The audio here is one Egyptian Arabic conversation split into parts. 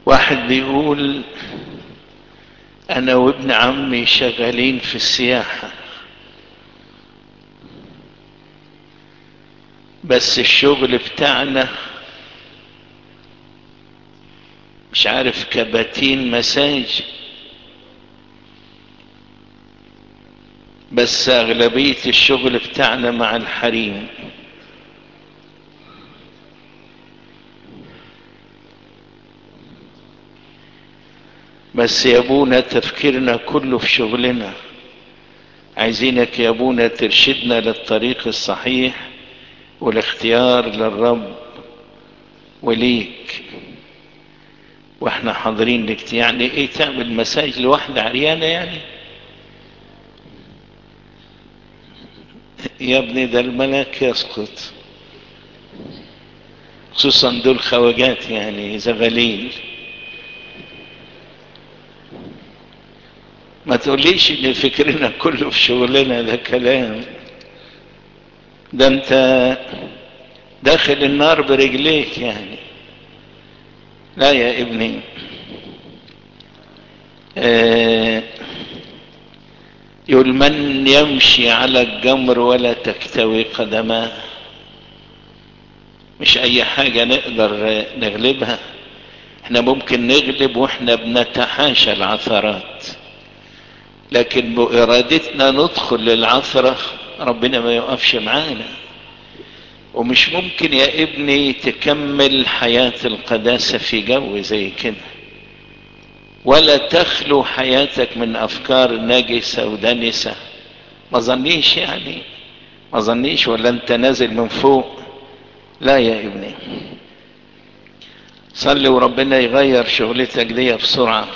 واحد بيقول انا وابن عمي شغالين في السياحة بس الشغل بتاعنا مش عارف كباتين مساج بس اغلبية الشغل بتاعنا مع الحريم بس يا ابونا تفكيرنا كله في شغلنا عايزينك يا ابونا ترشدنا للطريق الصحيح والاختيار للرب وليك واحنا حاضرين لك يعني ايه تعمل مساج لواحدة عريانة يعني يا ابني ده الملاك يسقط خصوصا دول خواجات يعني زغاليل ما تقوليش ان فكرنا كله في شغلنا ده كلام ده انت داخل النار برجليك يعني لا يا ابني آه يقول من يمشي على الجمر ولا تكتوي قدماه مش اي حاجة نقدر نغلبها احنا ممكن نغلب واحنا بنتحاشى العثرات لكن بإرادتنا ندخل للعثرة ربنا ما يقفش معانا ومش ممكن يا ابني تكمل حياة القداسة في جو زي كده ولا تخلو حياتك من أفكار نجسة ودنسة ما ظنيش يعني ما ظنيش ولا انت نازل من فوق لا يا ابني صلي وربنا يغير شغلتك دي بسرعه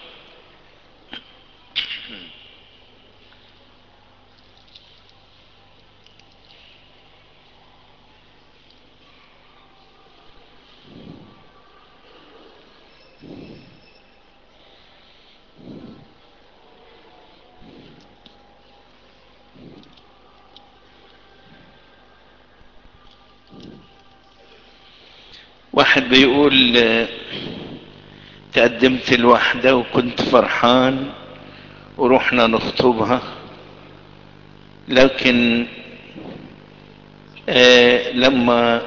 واحد بيقول تقدمت الوحدة وكنت فرحان ورحنا نخطبها لكن آه لما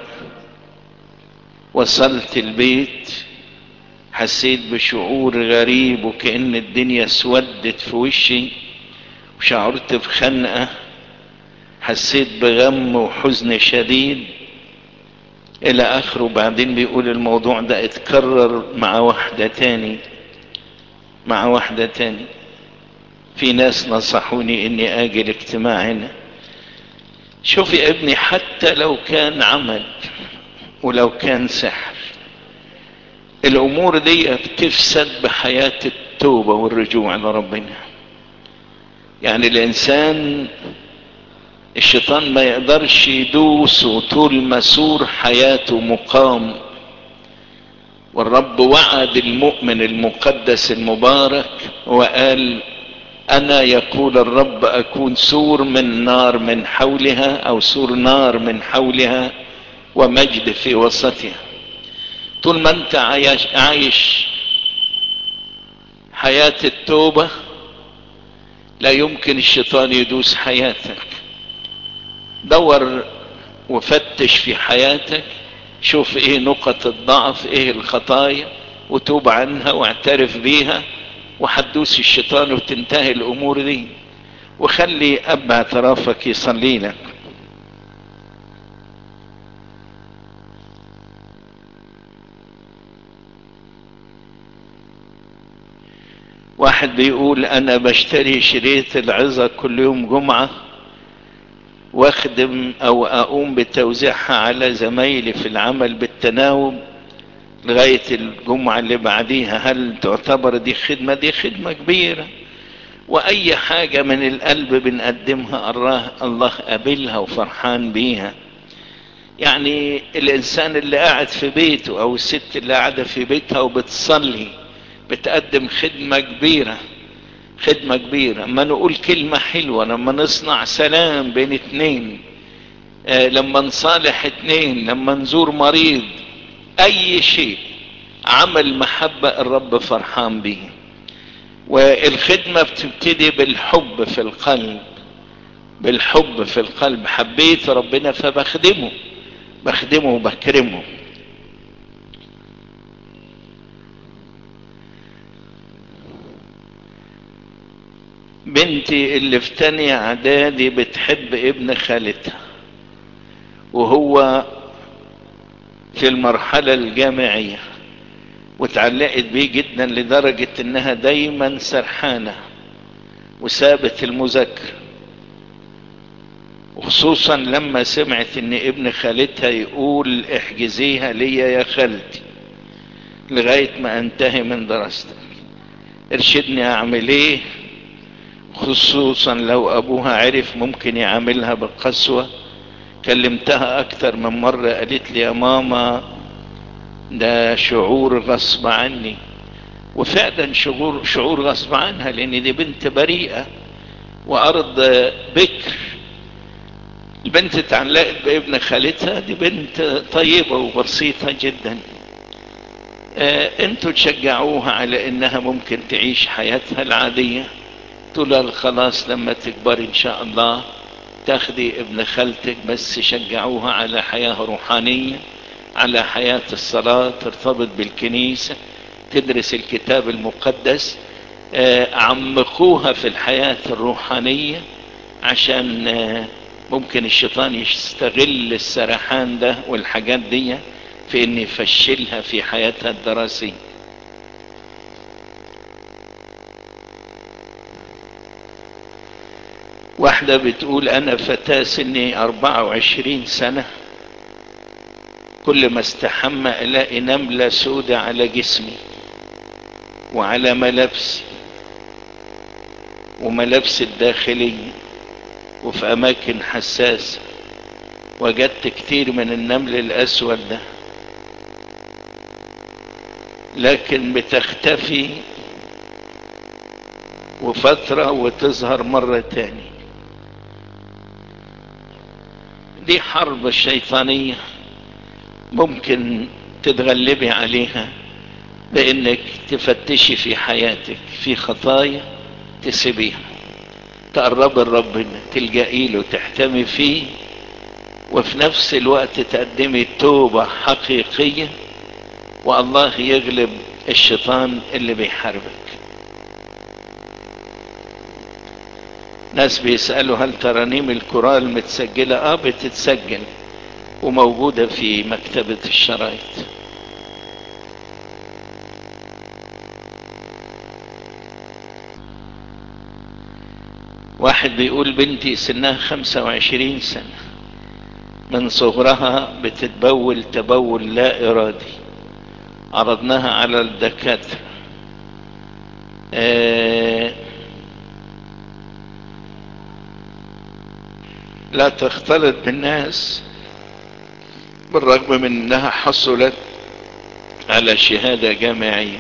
وصلت البيت حسيت بشعور غريب وكأن الدنيا اسودت في وشي وشعرت بخنقة حسيت بغم وحزن شديد الى اخره بعدين بيقول الموضوع ده اتكرر مع واحدة تاني مع واحدة تاني في ناس نصحوني اني اجي الاجتماع هنا شوف يا ابني حتى لو كان عمل ولو كان سحر الامور دي بتفسد بحياة التوبة والرجوع لربنا يعني الانسان الشيطان ما يقدرش يدوس طول ما سور حياته مقام والرب وعد المؤمن المقدس المبارك وقال انا يقول الرب اكون سور من نار من حولها او سور نار من حولها ومجد في وسطها طول ما انت عايش, عايش حياة التوبة لا يمكن الشيطان يدوس حياتك دور وفتش في حياتك شوف ايه نقط الضعف ايه الخطايا وتوب عنها واعترف بيها وحدوس الشيطان وتنتهي الامور دي وخلي اب اعترافك يصلي لك واحد بيقول انا بشتري شريط العظة كل يوم جمعة واخدم او اقوم بتوزيعها على زمايلي في العمل بالتناوب لغاية الجمعة اللي بعديها هل تعتبر دي خدمة دي خدمة كبيرة واي حاجة من القلب بنقدمها الله الله قابلها وفرحان بيها يعني الانسان اللي قاعد في بيته او الست اللي قاعدة في بيتها وبتصلي بتقدم خدمة كبيرة خدمة كبيرة اما نقول كلمة حلوة لما نصنع سلام بين اتنين آه لما نصالح اتنين لما نزور مريض اي شيء عمل محبة الرب فرحان بيه والخدمة بتبتدي بالحب في القلب بالحب في القلب حبيت ربنا فبخدمه بخدمه وبكرمه بنتي اللي في تانية اعدادي بتحب ابن خالتها وهو في المرحلة الجامعية وتعلقت بيه جدا لدرجة انها دايما سرحانة وسابت المذاكرة وخصوصا لما سمعت ان ابن خالتها يقول احجزيها ليا يا خالتي لغاية ما انتهي من دراستك ارشدني اعمل ايه خصوصا لو ابوها عرف ممكن يعاملها بالقسوة كلمتها اكتر من مرة قالت لي يا ماما ده شعور غصب عني وفعلا شعور, شعور غصب عنها لان دي بنت بريئة وارض بكر البنت اتعلقت بابن خالتها دي بنت طيبة وبسيطة جدا اه انتوا تشجعوها على انها ممكن تعيش حياتها العادية تقول خلاص لما تكبر ان شاء الله تاخدي ابن خالتك بس شجعوها على حياة روحانية على حياة الصلاة ترتبط بالكنيسة تدرس الكتاب المقدس اه عمقوها في الحياة الروحانية عشان اه ممكن الشيطان يستغل السرحان ده والحاجات دي في ان يفشلها في حياتها الدراسية واحدة بتقول انا فتاة سني اربعة وعشرين سنة كل ما استحمى الاقي نملة سودة على جسمي وعلى ملابسي وملابسي الداخليه وفي اماكن حساسة وجدت كتير من النمل الاسود ده لكن بتختفي وفترة وتظهر مرة تاني دي حرب الشيطانية ممكن تتغلبي عليها بانك تفتشي في حياتك في خطايا تسيبيها تقرب لربنا تلجئي له تحتمي فيه وفي نفس الوقت تقدمي توبة حقيقية والله يغلب الشيطان اللي بيحاربك ناس بيسألوا هل ترانيم الكورال متسجلة اه بتتسجل وموجودة في مكتبة الشرايط واحد بيقول بنتي سنها خمسة وعشرين سنة من صغرها بتتبول تبول لا ارادي عرضناها على الدكاترة آه لا تختلط بالناس بالرغم من انها حصلت على شهادة جامعية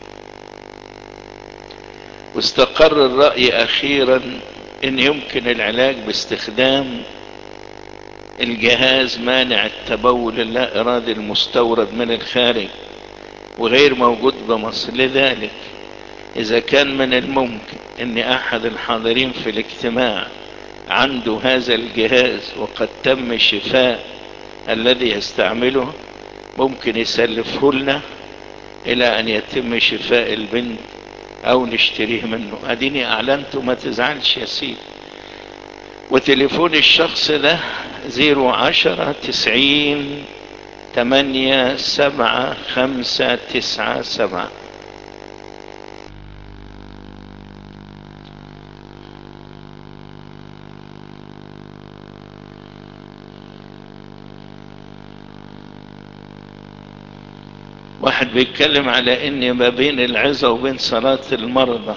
واستقر الرأي اخيرا ان يمكن العلاج باستخدام الجهاز مانع التبول اللا ارادي المستورد من الخارج وغير موجود بمصر لذلك اذا كان من الممكن ان احد الحاضرين في الاجتماع عنده هذا الجهاز وقد تم شفاء الذي يستعمله ممكن يسلفه لنا الى ان يتم شفاء البنت او نشتريه منه اديني اعلنته ما تزعلش يا سيدي وتليفون الشخص ده زيرو عشرة تسعين تمانية سبعة خمسة تسعة سبعة واحد بيتكلم على ان ما بين العزة وبين صلاة المرضى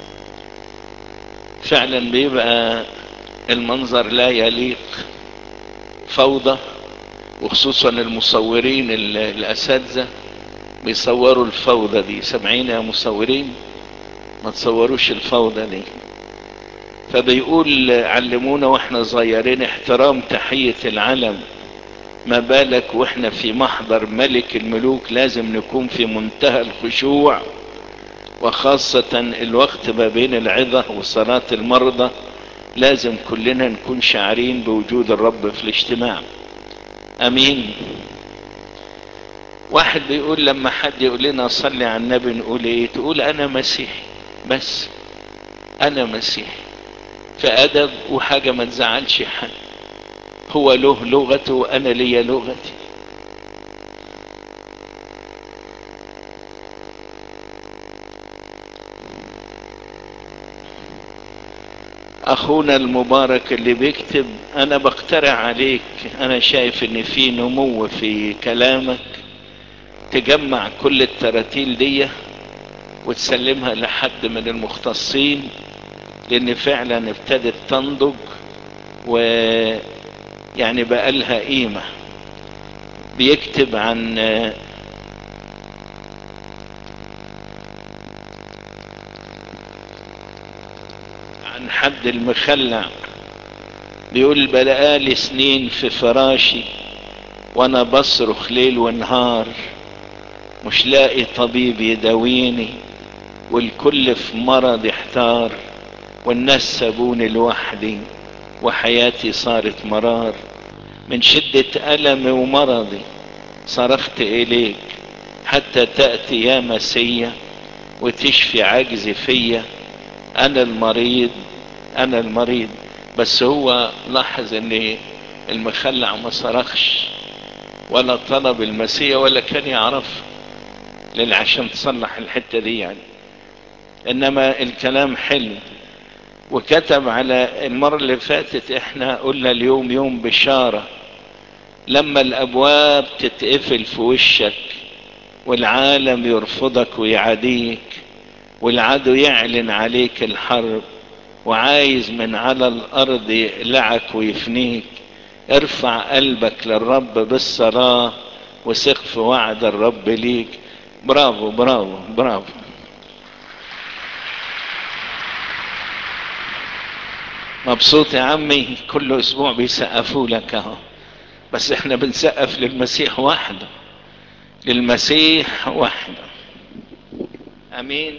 فعلا بيبقى المنظر لا يليق فوضى وخصوصا المصورين الاساتذة بيصوروا الفوضى دي سامعين يا مصورين ما تصوروش الفوضى دي فبيقول علمونا واحنا صغيرين احترام تحية العلم ما بالك واحنا في محضر ملك الملوك لازم نكون في منتهى الخشوع وخاصة الوقت ما بين العظة وصلاة المرضى لازم كلنا نكون شاعرين بوجود الرب في الاجتماع امين واحد بيقول لما حد يقول لنا صلي على النبي نقول ايه تقول انا مسيحي بس انا مسيحي فادب وحاجة ما تزعلش حد هو له لغته وانا ليا لغتي اخونا المبارك اللي بيكتب انا بقترح عليك انا شايف ان في نمو في كلامك تجمع كل التراتيل دي وتسلمها لحد من المختصين لان فعلا ابتدت تنضج و يعني بقى لها قيمة بيكتب عن عن حد المخلع بيقول بقالي سنين في فراشي وانا بصرخ ليل ونهار مش لاقي طبيب يداويني والكل في مرض احتار والناس سابوني لوحدي وحياتي صارت مرار من شدة ألمي ومرضي صرخت إليك حتى تأتي يا مسيا وتشفي عجزي فيا أنا المريض أنا المريض بس هو لاحظ إن المخلع ما صرخش ولا طلب المسيا ولا كان يعرف لان عشان تصلح الحتة دي يعني انما الكلام حلو وكتب على المرة اللي فاتت احنا قلنا اليوم يوم بشارة لما الابواب تتقفل في وشك والعالم يرفضك ويعاديك والعدو يعلن عليك الحرب وعايز من على الارض يقلعك ويفنيك ارفع قلبك للرب بالصلاة وثق في وعد الرب ليك برافو برافو برافو مبسوط يا عمي كل اسبوع بيسقفوا لك اهو بس احنا بنسقف للمسيح وحده للمسيح وحده امين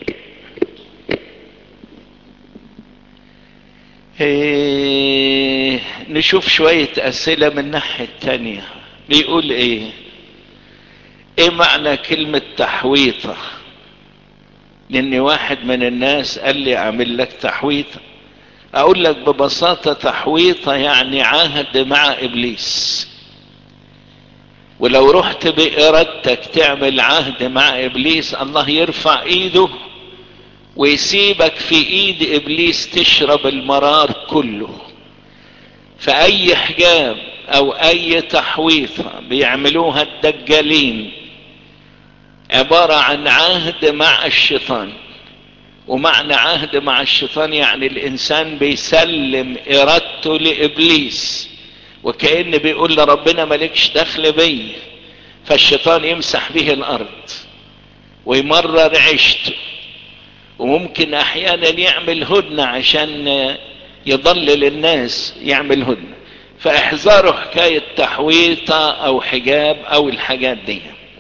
إيه نشوف شوية اسئلة من الناحية التانية بيقول ايه ايه معنى كلمة تحويطة لان واحد من الناس قال لي اعمل لك تحويطة اقول لك ببساطة تحويطة يعني عهد مع ابليس ولو رحت بارادتك تعمل عهد مع ابليس الله يرفع ايده ويسيبك في ايد ابليس تشرب المرار كله فاي حجاب او اي تحويطة بيعملوها الدجالين عبارة عن عهد مع الشيطان ومعنى عهد مع الشيطان يعني الانسان بيسلم ارادته لابليس وكأن بيقول لربنا مالكش دخل بي فالشيطان يمسح به الارض ويمرر عيشته وممكن احيانا يعمل هدنة عشان يضلل الناس يعمل هدنة فاحذروا حكاية تحويطة او حجاب او الحاجات دي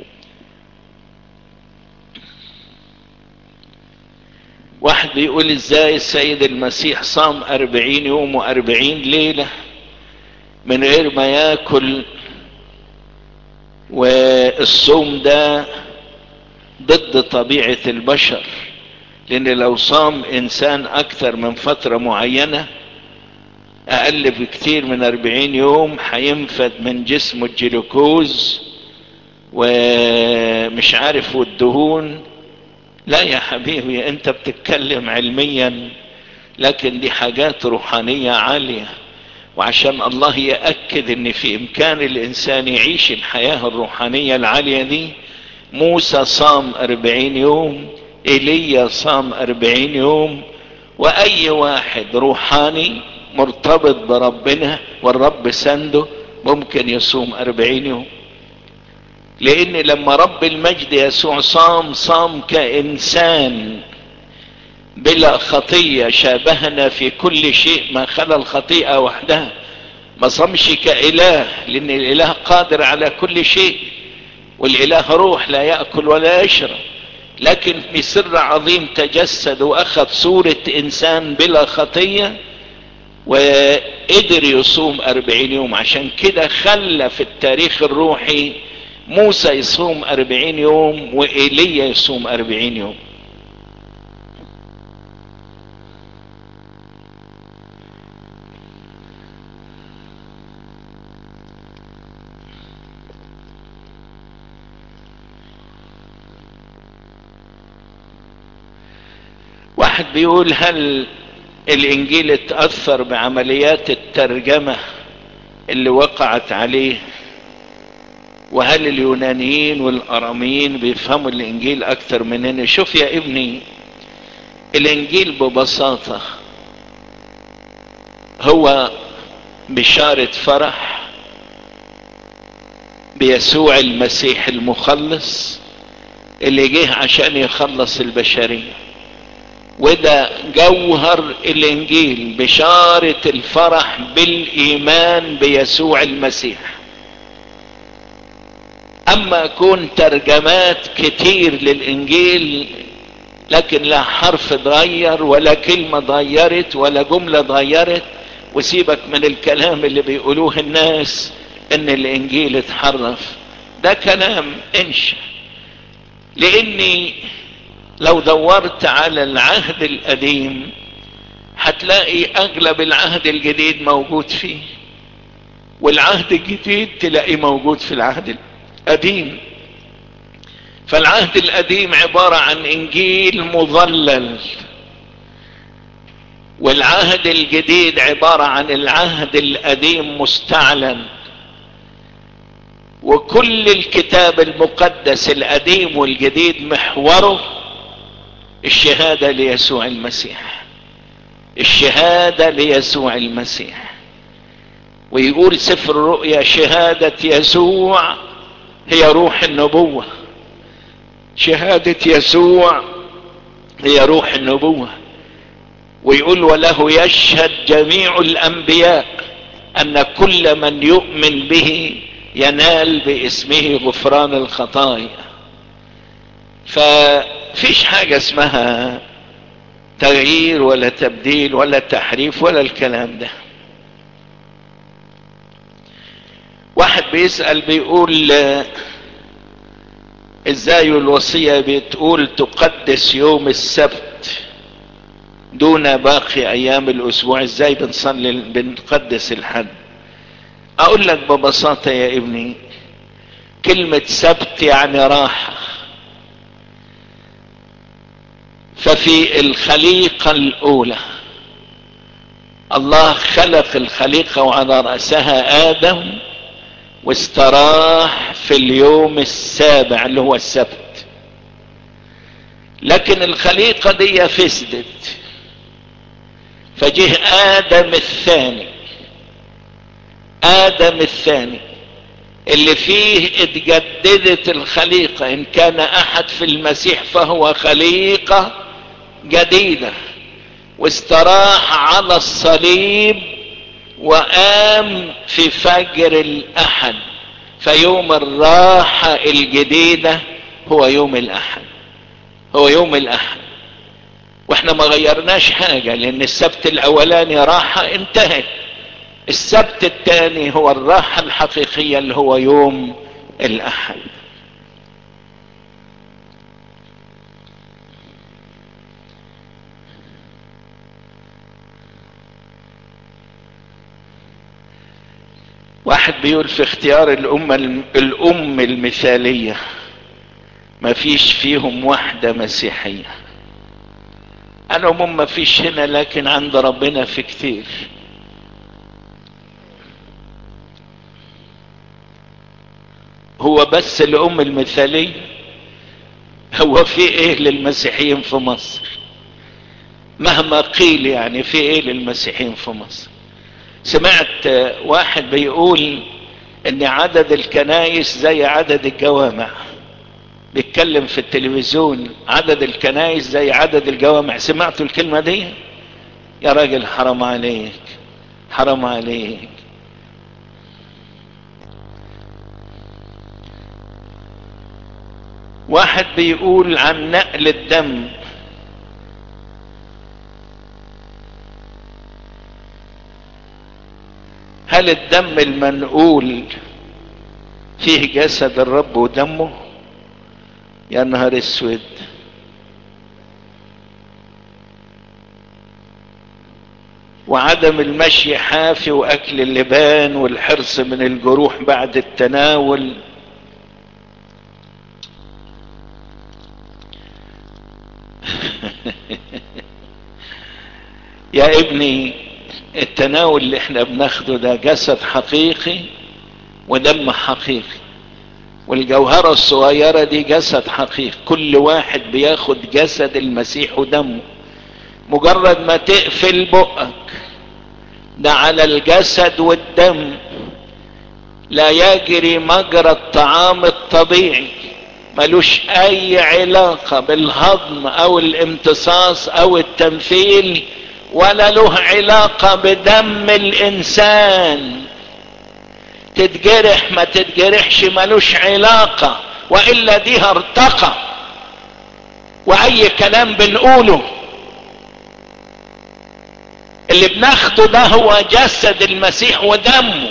واحد بيقول ازاي السيد المسيح صام اربعين يوم واربعين ليلة من غير ما ياكل والصوم ده ضد طبيعة البشر لان لو صام انسان اكثر من فترة معينة اقل بكتير من اربعين يوم هينفد من جسمه الجلوكوز ومش عارف والدهون لا يا حبيبي انت بتتكلم علميا لكن دي حاجات روحانية عالية وعشان الله يأكد ان في امكان الانسان يعيش الحياة الروحانية العالية دي موسى صام اربعين يوم ايليا صام اربعين يوم واي واحد روحاني مرتبط بربنا والرب سنده ممكن يصوم اربعين يوم لان لما رب المجد يسوع صام صام كانسان بلا خطية شابهنا في كل شيء ما خلا الخطيئة وحدها ما صمش كإله لأن الإله قادر على كل شيء والإله روح لا يأكل ولا يشرب لكن بسر عظيم تجسد وأخذ صورة إنسان بلا خطية وقدر يصوم أربعين يوم عشان كده خلى في التاريخ الروحي موسى يصوم أربعين يوم وإيليا يصوم أربعين يوم واحد بيقول هل الانجيل اتأثر بعمليات الترجمة اللي وقعت عليه وهل اليونانيين والاراميين بيفهموا الانجيل اكتر مننا شوف يا ابني الانجيل ببساطة هو بشارة فرح بيسوع المسيح المخلص اللي جه عشان يخلص البشريه وده جوهر الانجيل بشارة الفرح بالايمان بيسوع المسيح اما كون ترجمات كتير للانجيل لكن لا حرف اتغير ولا كلمة اتغيرت ولا جملة اتغيرت وسيبك من الكلام اللي بيقولوه الناس ان الانجيل اتحرف ده كلام انشا لاني لو دورت على العهد القديم هتلاقي اغلب العهد الجديد موجود فيه والعهد الجديد تلاقيه موجود في العهد القديم فالعهد القديم عبارة عن انجيل مظلل والعهد الجديد عبارة عن العهد القديم مستعلن وكل الكتاب المقدس القديم والجديد محوره الشهادة ليسوع المسيح الشهادة ليسوع المسيح ويقول سفر الرؤيا شهادة يسوع هي روح النبوة شهادة يسوع هي روح النبوة ويقول وله يشهد جميع الأنبياء أن كل من يؤمن به ينال باسمه غفران الخطايا ففيش حاجة اسمها تغيير ولا تبديل ولا تحريف ولا الكلام ده واحد بيسأل بيقول ازاي الوصية بتقول تقدس يوم السبت دون باقي ايام الاسبوع ازاي بنصلي بنقدس الحد اقول لك ببساطة يا ابني كلمة سبت يعني راحة ففي الخليقة الاولى الله خلق الخليقة وعلى رأسها ادم واستراح في اليوم السابع اللي هو السبت لكن الخليقة دي فسدت فجه ادم الثاني ادم الثاني اللي فيه اتجددت الخليقة ان كان احد في المسيح فهو خليقة جديدة واستراح على الصليب وقام في فجر الاحد فيوم الراحة الجديدة هو يوم الاحد هو يوم الاحد واحنا ما غيرناش حاجة لان السبت الاولاني راحة انتهت السبت الثاني هو الراحة الحقيقية اللي هو يوم الاحد واحد بيقول في اختيار الأمة الأم المثالية ما فيش فيهم واحدة مسيحية أنا أمم ما فيش هنا لكن عند ربنا في كتير هو بس الأم المثالية هو في ايه للمسيحيين في مصر مهما قيل يعني في ايه للمسيحيين في مصر سمعت واحد بيقول ان عدد الكنايس زي عدد الجوامع بيتكلم في التلفزيون عدد الكنايس زي عدد الجوامع سمعتوا الكلمة دي يا راجل حرام عليك حرام عليك واحد بيقول عن نقل الدم هل الدم المنقول فيه جسد الرب ودمه يا نهار اسود وعدم المشي حافي واكل اللبان والحرص من الجروح بعد التناول يا ابني التناول اللي احنا بناخده ده جسد حقيقي ودم حقيقي والجوهرة الصغيرة دي جسد حقيقي كل واحد بياخد جسد المسيح ودمه مجرد ما تقفل بقك ده على الجسد والدم لا يجري مجرى الطعام الطبيعي ملوش اي علاقة بالهضم او الامتصاص او التمثيل ولا له علاقة بدم الانسان تتجرح ما تتجرحش ملوش علاقة والا دي هرطقة واي كلام بنقوله اللي بناخده ده هو جسد المسيح ودمه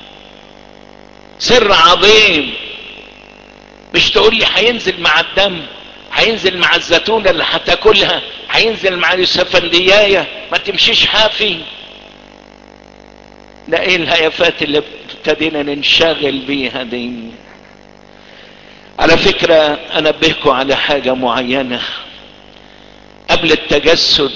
سر عظيم مش تقول لي هينزل مع الدم هينزل مع الزيتونة اللي هتاكلها هينزل مع اليوسفندياية ما تمشيش حافي ده ايه الهيافات اللي ابتدينا ننشغل بيها دي على فكرة انبهكم على حاجة معينة قبل التجسد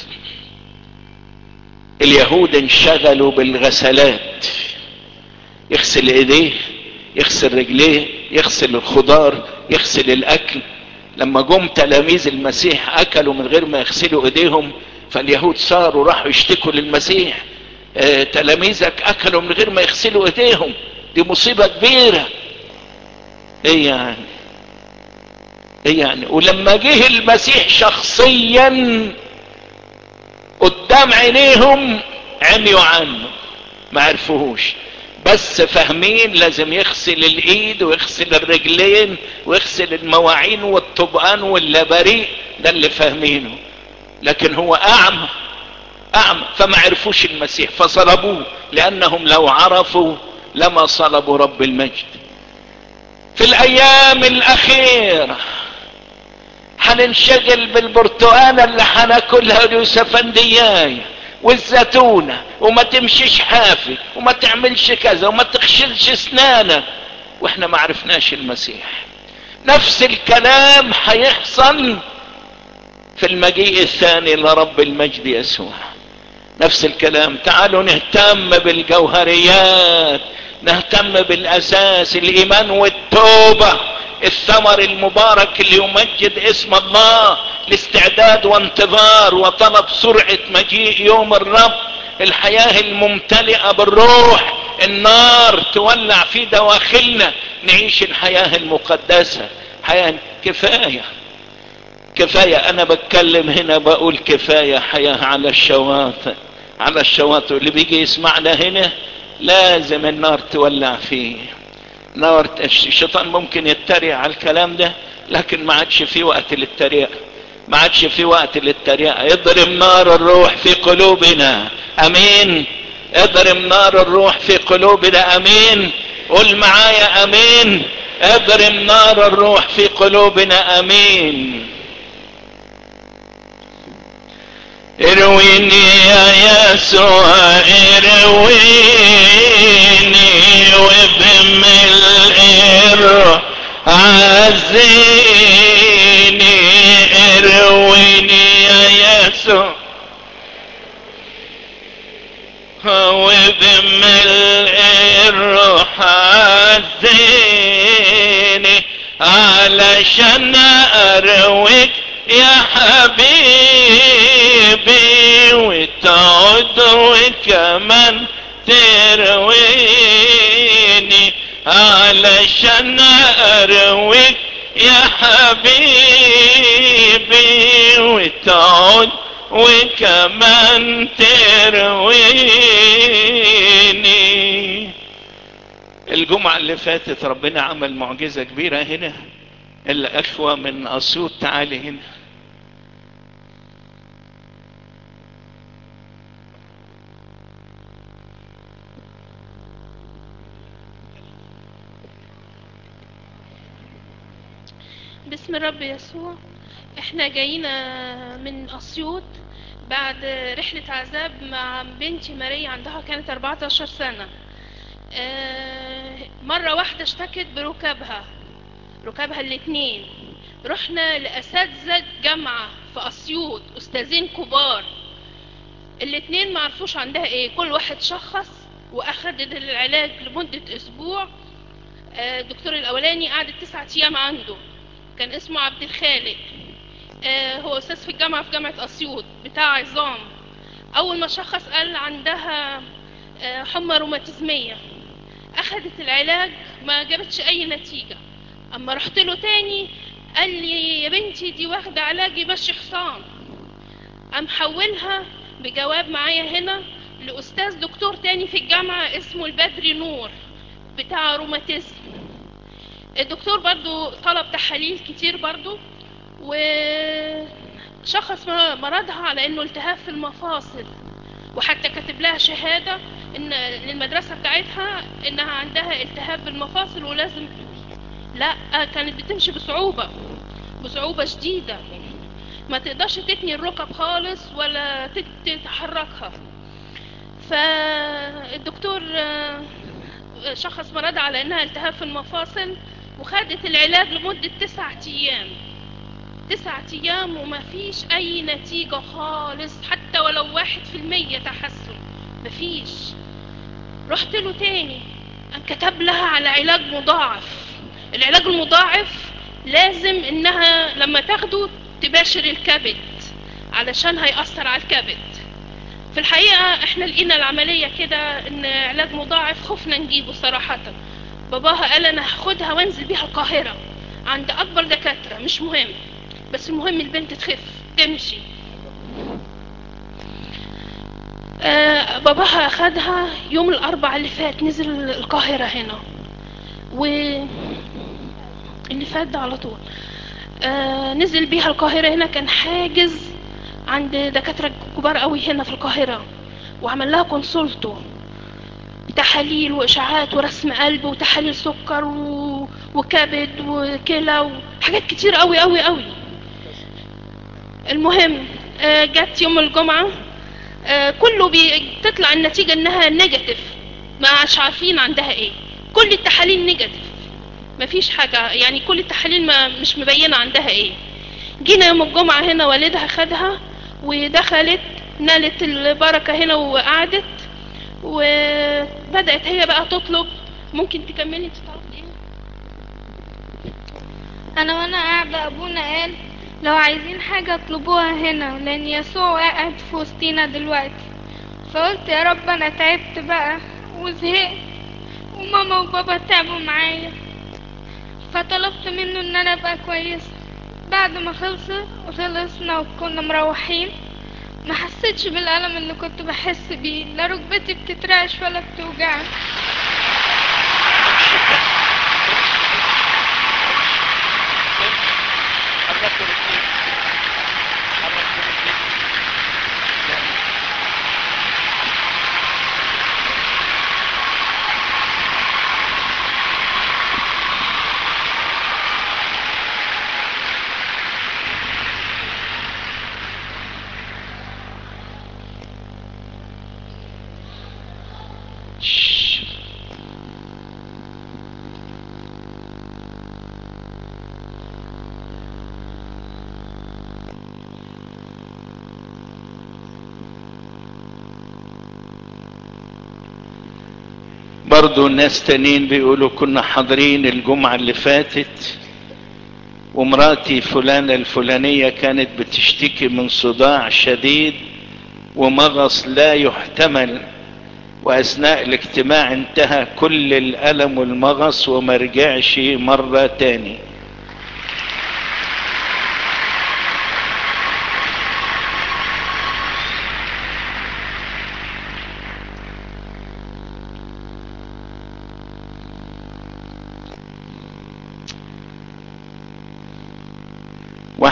اليهود انشغلوا بالغسلات يغسل ايديه يغسل رجليه يغسل الخضار يغسل الاكل لما جم تلاميذ المسيح اكلوا من غير ما يغسلوا ايديهم فاليهود صاروا راحوا يشتكوا للمسيح اه تلاميذك اكلوا من غير ما يغسلوا ايديهم دي مصيبة كبيرة ايه يعني ايه يعني ولما جه المسيح شخصيا قدام عينيهم عميوا عنه ما عرفوهوش بس فاهمين لازم يغسل الايد ويغسل الرجلين ويغسل المواعين والطبقان واللبريق ده اللي فاهمينه لكن هو اعمى اعمى فما عرفوش المسيح فصلبوه لانهم لو عرفوا لما صلبوا رب المجد في الايام الاخيره هننشغل بالبرتقانة اللي هناكلها اليوسفندياي والزيتونة وما تمشيش حافي وما تعملش كذا وما تغسلش اسنانك واحنا ما عرفناش المسيح نفس الكلام هيحصل في المجيء الثاني لرب المجد يسوع نفس الكلام تعالوا نهتم بالجوهريات نهتم بالاساس الايمان والتوبه الثمر المبارك اللي يمجد اسم الله الاستعداد وانتظار وطلب سرعة مجيء يوم الرب الحياة الممتلئة بالروح النار تولع في دواخلنا نعيش الحياة المقدسة حياة كفاية كفاية انا بتكلم هنا بقول كفاية حياة على الشواطئ على الشواطئ اللي بيجي يسمعنا هنا لازم النار تولع فيه نار الشيطان ممكن يتريق على الكلام ده لكن ما عادش في وقت للتريقه ما عادش في وقت للتريقه اضرب نار الروح في قلوبنا امين اضرب نار الروح في قلوبنا امين قول معايا امين اضرب نار الروح في قلوبنا امين ارويني يا يسوع ارويني وبملء الروح عزيني ارويني يا يسوع وبملء الروح عزيني علشان ارويك يا حبيبي وتعود وكمان ترويني علشان ارويك يا حبيبي وتعود وكمان ترويني الجمعة اللي فاتت ربنا عمل معجزة كبيرة هنا الأخوة من أسيوط تعالي هنا باسم الرب يسوع احنا جايين من اسيوط بعد رحلة عذاب مع بنتي ماريا عندها كانت 14 سنة آه، مرة واحدة اشتكت بركابها ركابها الاتنين رحنا لأساتذة جامعة في أسيوط أستاذين كبار الاتنين معرفوش عندها ايه كل واحد شخص وأخد العلاج لمدة أسبوع آه، الدكتور الأولاني قعدت تسعة أيام عنده كان اسمه عبد الخالق آه، هو أستاذ في الجامعة في جامعة أسيوط بتاع عظام أول ما شخص قال عندها آه، حمى روماتيزمية أخدت العلاج ما جابتش أي نتيجة أما رحت له تاني قال لي يا بنتي دي واخدة علاج يمشي حصان قام حولها بجواب معايا هنا لأستاذ دكتور تاني في الجامعة اسمه البدري نور بتاع روماتيزم الدكتور برضو طلب تحاليل كتير برضو وشخص مرضها على انه التهاب في المفاصل وحتى كاتب لها شهادة ان للمدرسة بتاعتها انها عندها التهاب بالمفاصل ولازم لا كانت بتمشي بصعوبة بصعوبة شديدة ما تقدرش تتني الركب خالص ولا تتحركها فالدكتور شخص مرضها على انها التهاب في المفاصل وخدت العلاج لمدة تسعة ايام تسعة ايام وما فيش اي نتيجة خالص حتى ولو واحد في المية تحسن مفيش رحت له تاني كتب لها على علاج مضاعف العلاج المضاعف لازم انها لما تاخده تباشر الكبد علشان هيأثر على الكبد في الحقيقة احنا لقينا العملية كده ان علاج مضاعف خفنا نجيبه صراحة باباها قال انا هاخدها وانزل بيها القاهرة عند اكبر دكاترة مش مهم بس المهم البنت تخف تمشي آه باباها اخدها يوم الاربع اللي فات نزل القاهرة هنا و اللي فات ده على طول آه نزل بيها القاهرة هنا كان حاجز عند دكاترة كبار قوي هنا في القاهرة وعمل لها كونسولتو تحاليل واشاعات ورسم قلب وتحاليل سكر و... وكبد وكلى وحاجات كتير قوي قوي قوي المهم آه جت يوم الجمعة آه كله بتطلع النتيجة انها نيجاتيف مش عارفين عندها ايه كل التحاليل نيجاتيف مفيش حاجة يعني كل التحاليل ما مش مبينة عندها ايه جينا يوم الجمعة هنا والدها خدها ودخلت نالت البركة هنا وقعدت وبدأت هي بقى تطلب ممكن تكملي انت تعرفي ايه انا وانا قاعدة ابونا قال لو عايزين حاجة اطلبوها هنا لان يسوع قاعد في وسطينا دلوقتي فقلت يا رب انا تعبت بقى وزهقت وماما وبابا تعبوا معايا فطلبت منه ان انا ابقى كويس بعد ما خلص خلصنا وكنا مروحين ما حسيتش بالألم اللي كنت بحس بيه لا ركبتي بتترعش ولا بتوجعني برضو الناس تانيين بيقولوا كنا حاضرين الجمعة اللي فاتت ومراتي فلانة الفلانية كانت بتشتكي من صداع شديد ومغص لا يحتمل واثناء الاجتماع انتهى كل الالم والمغص وما رجعش مرة تاني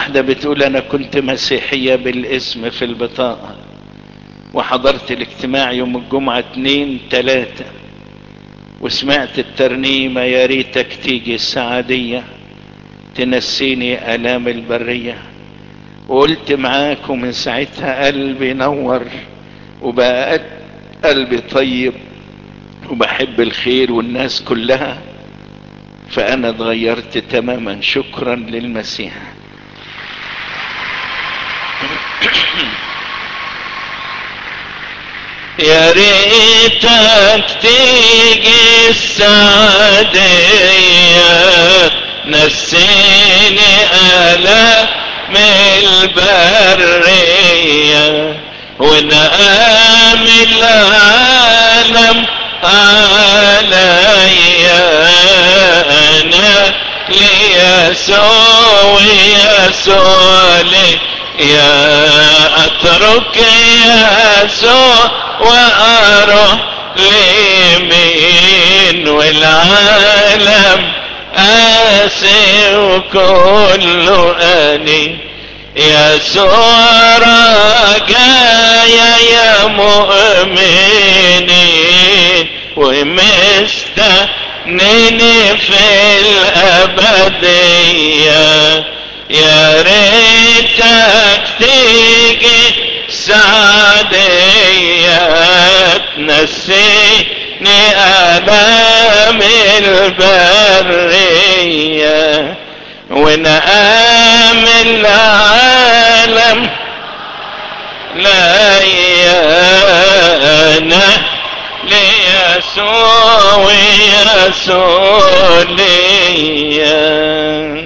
واحدة بتقول انا كنت مسيحية بالاسم في البطاقة وحضرت الاجتماع يوم الجمعة اتنين تلاتة وسمعت الترنيمة يا ريتك تيجي السعادية تنسيني الام البرية وقلت معاك ومن ساعتها قلبي نور وبقى قلبي طيب وبحب الخير والناس كلها فانا اتغيرت تماما شكرا للمسيح يا ريتك تيجي السعادية نسيني آلام البرية ونقام العالم عليا انا ليسوع يسوع لي يا اترك يسوع واروح لمين والعالم قاسي وكله اني يسوع رجايا يا مؤمنين ومستنيني في الأبدية يا ريتك تيجي سعدية تنسيني ألام البرية ونقام العالم لا يانا ليسوع يسوع ليا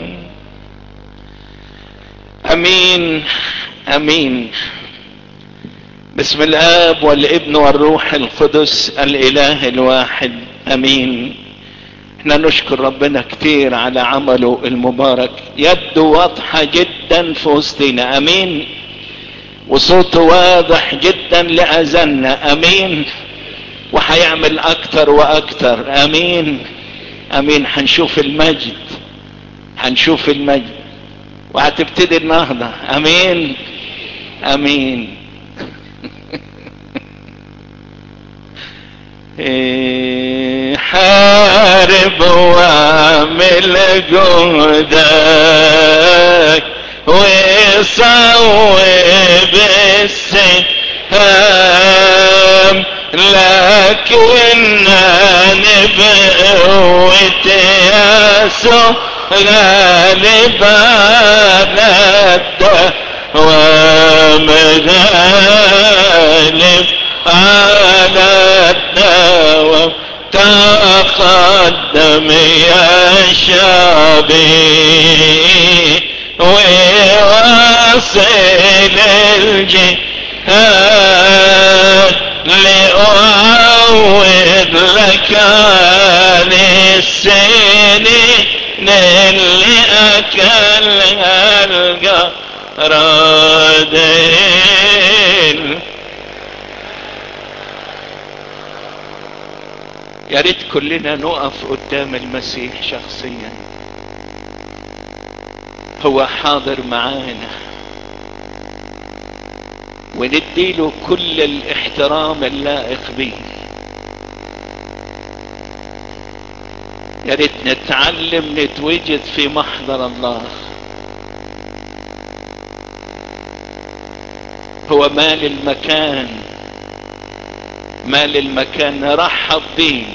امين امين بسم الاب والابن والروح القدس الاله الواحد امين احنا نشكر ربنا كتير على عمله المبارك يبدو واضحة جدا في وسطنا امين وصوته واضح جدا لأذنا امين وهيعمل اكتر واكتر امين امين هنشوف المجد هنشوف المجد وهتبتدي النهضة امين امين حارب واعمل جهدك وصوب السهام لكننا بقوة يسوع غالب على الدوام غالب على الدوام تقدم يا شعبي وواصل الجهاد لأعود لك عن السنين اللي أكلها الجرادين يا ريت كلنا نقف قدام المسيح شخصيا هو حاضر معانا ونديله كل الاحترام اللائق به يا ريت نتعلم نتوجد في محضر الله هو مال المكان مال المكان نرحب به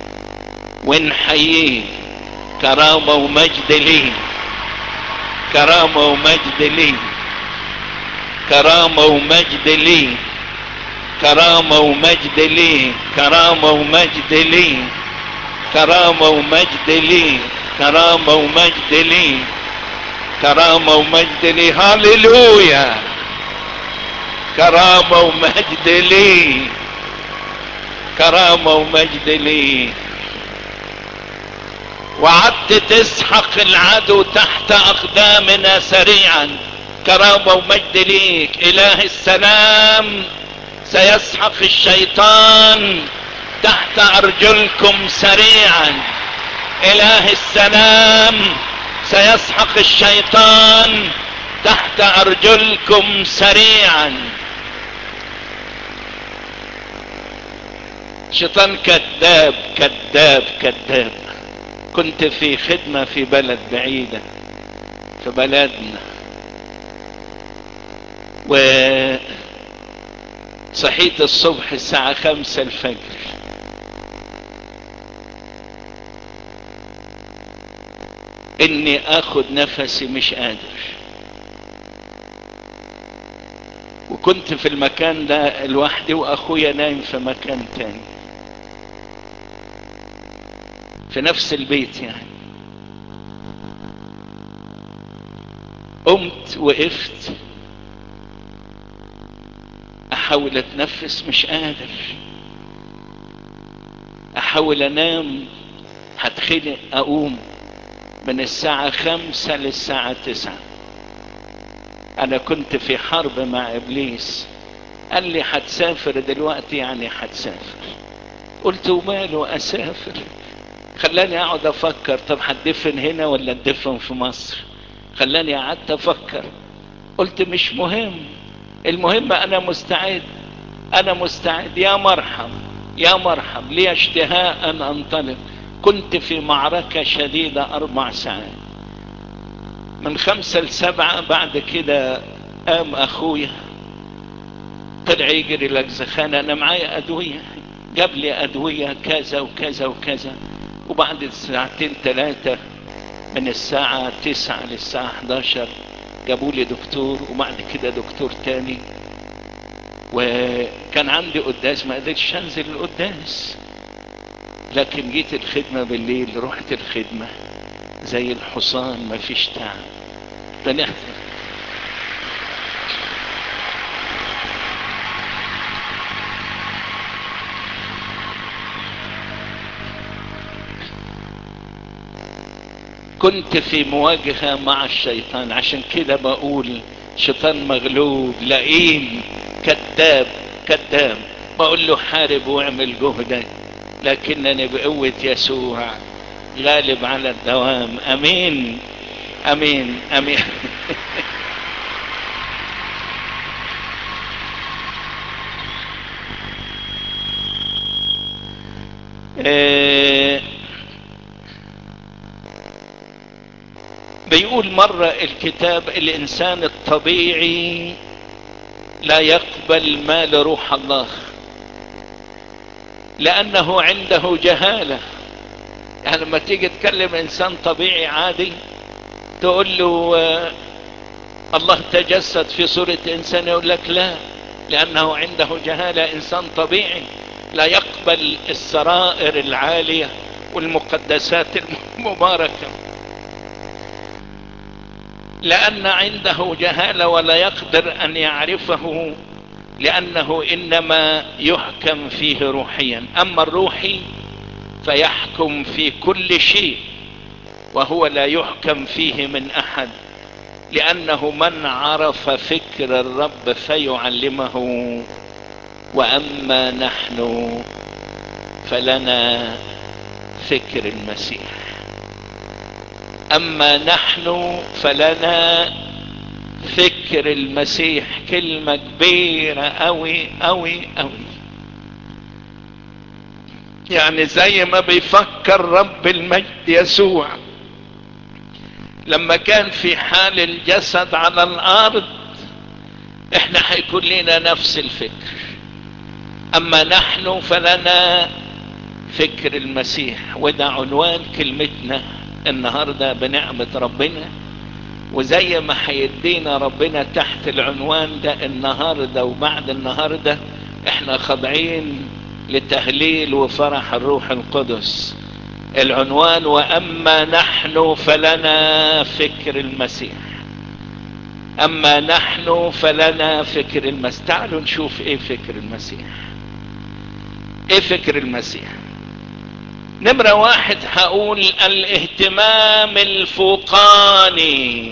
ونحييه كرامة ومجد ليه كرامة ومجد ليه كرامة ومجد ليه كرامة ومجد ليه كرامة ومجد ليه كرامة ومجد ليه كرامة ومجد ليه كرامة ومجد ليه هاليلويا كرامة ومجد ليه كرامة ومجد ليه وعدت تسحق العدو تحت اقدامنا سريعا كرامة ومجد ليك اله السلام سيسحق الشيطان تحت ارجلكم سريعا اله السلام سيسحق الشيطان تحت ارجلكم سريعا شيطان كذاب كذاب كذاب كنت في خدمة في بلد بعيدة في بلدنا و صحيت الصبح الساعة خمسة الفجر اني اخد نفسي مش قادر وكنت في المكان ده لوحدي واخويا نايم في مكان تاني في نفس البيت يعني قمت وقفت احاول اتنفس مش قادر احاول انام هتخنق اقوم من الساعة خمسة للساعة تسعة انا كنت في حرب مع ابليس قال لي هتسافر دلوقتي يعني هتسافر قلت وماله اسافر خلاني اقعد افكر طب هتدفن هنا ولا اتدفن في مصر خلاني قعدت افكر قلت مش مهم المهم انا مستعد انا مستعد يا مرحب يا مرحب لي اشتهاء ان انطلق كنت في معركة شديدة اربع ساعات من خمسة لسبعة بعد كده قام اخويا طلع يجري لجزخانة انا معايا ادوية جاب لي ادوية كذا وكذا وكذا وبعد ساعتين ثلاثة من الساعة تسعة للساعة 11 جابوا لي دكتور وبعد كده دكتور تاني وكان عندي قداس ما قدرتش انزل القداس لكن جيت الخدمة بالليل رحت الخدمة زي الحصان ما فيش تعب فنحن كنت في مواجهة مع الشيطان عشان كده بقول شيطان مغلوب لئيم كذاب كذاب بقول له حارب واعمل جهدك لكنني بقوة يسوع غالب على الدوام امين امين امين إيه بيقول مرة الكتاب الانسان الطبيعي لا يقبل ما لروح الله لانه عنده جهالة يعني لما تيجي تكلم انسان طبيعي عادي تقول له آه الله تجسد في صورة انسان يقول لك لا لانه عنده جهالة انسان طبيعي لا يقبل السرائر العالية والمقدسات المباركة لان عنده جهالة ولا يقدر ان يعرفه لانه انما يحكم فيه روحيا اما الروحي فيحكم في كل شيء وهو لا يحكم فيه من احد لانه من عرف فكر الرب فيعلمه واما نحن فلنا فكر المسيح اما نحن فلنا فكر المسيح كلمة كبيرة اوي اوي اوي يعني زي ما بيفكر رب المجد يسوع لما كان في حال الجسد على الارض احنا هيكون لنا نفس الفكر اما نحن فلنا فكر المسيح وده عنوان كلمتنا النهارده بنعمة ربنا وزي ما هيدينا ربنا تحت العنوان ده النهارده وبعد النهارده احنا خاضعين لتهليل وفرح الروح القدس العنوان واما نحن فلنا فكر المسيح اما نحن فلنا فكر المسيح تعالوا نشوف ايه فكر المسيح ايه فكر المسيح نمرة واحد هقول الاهتمام الفوقاني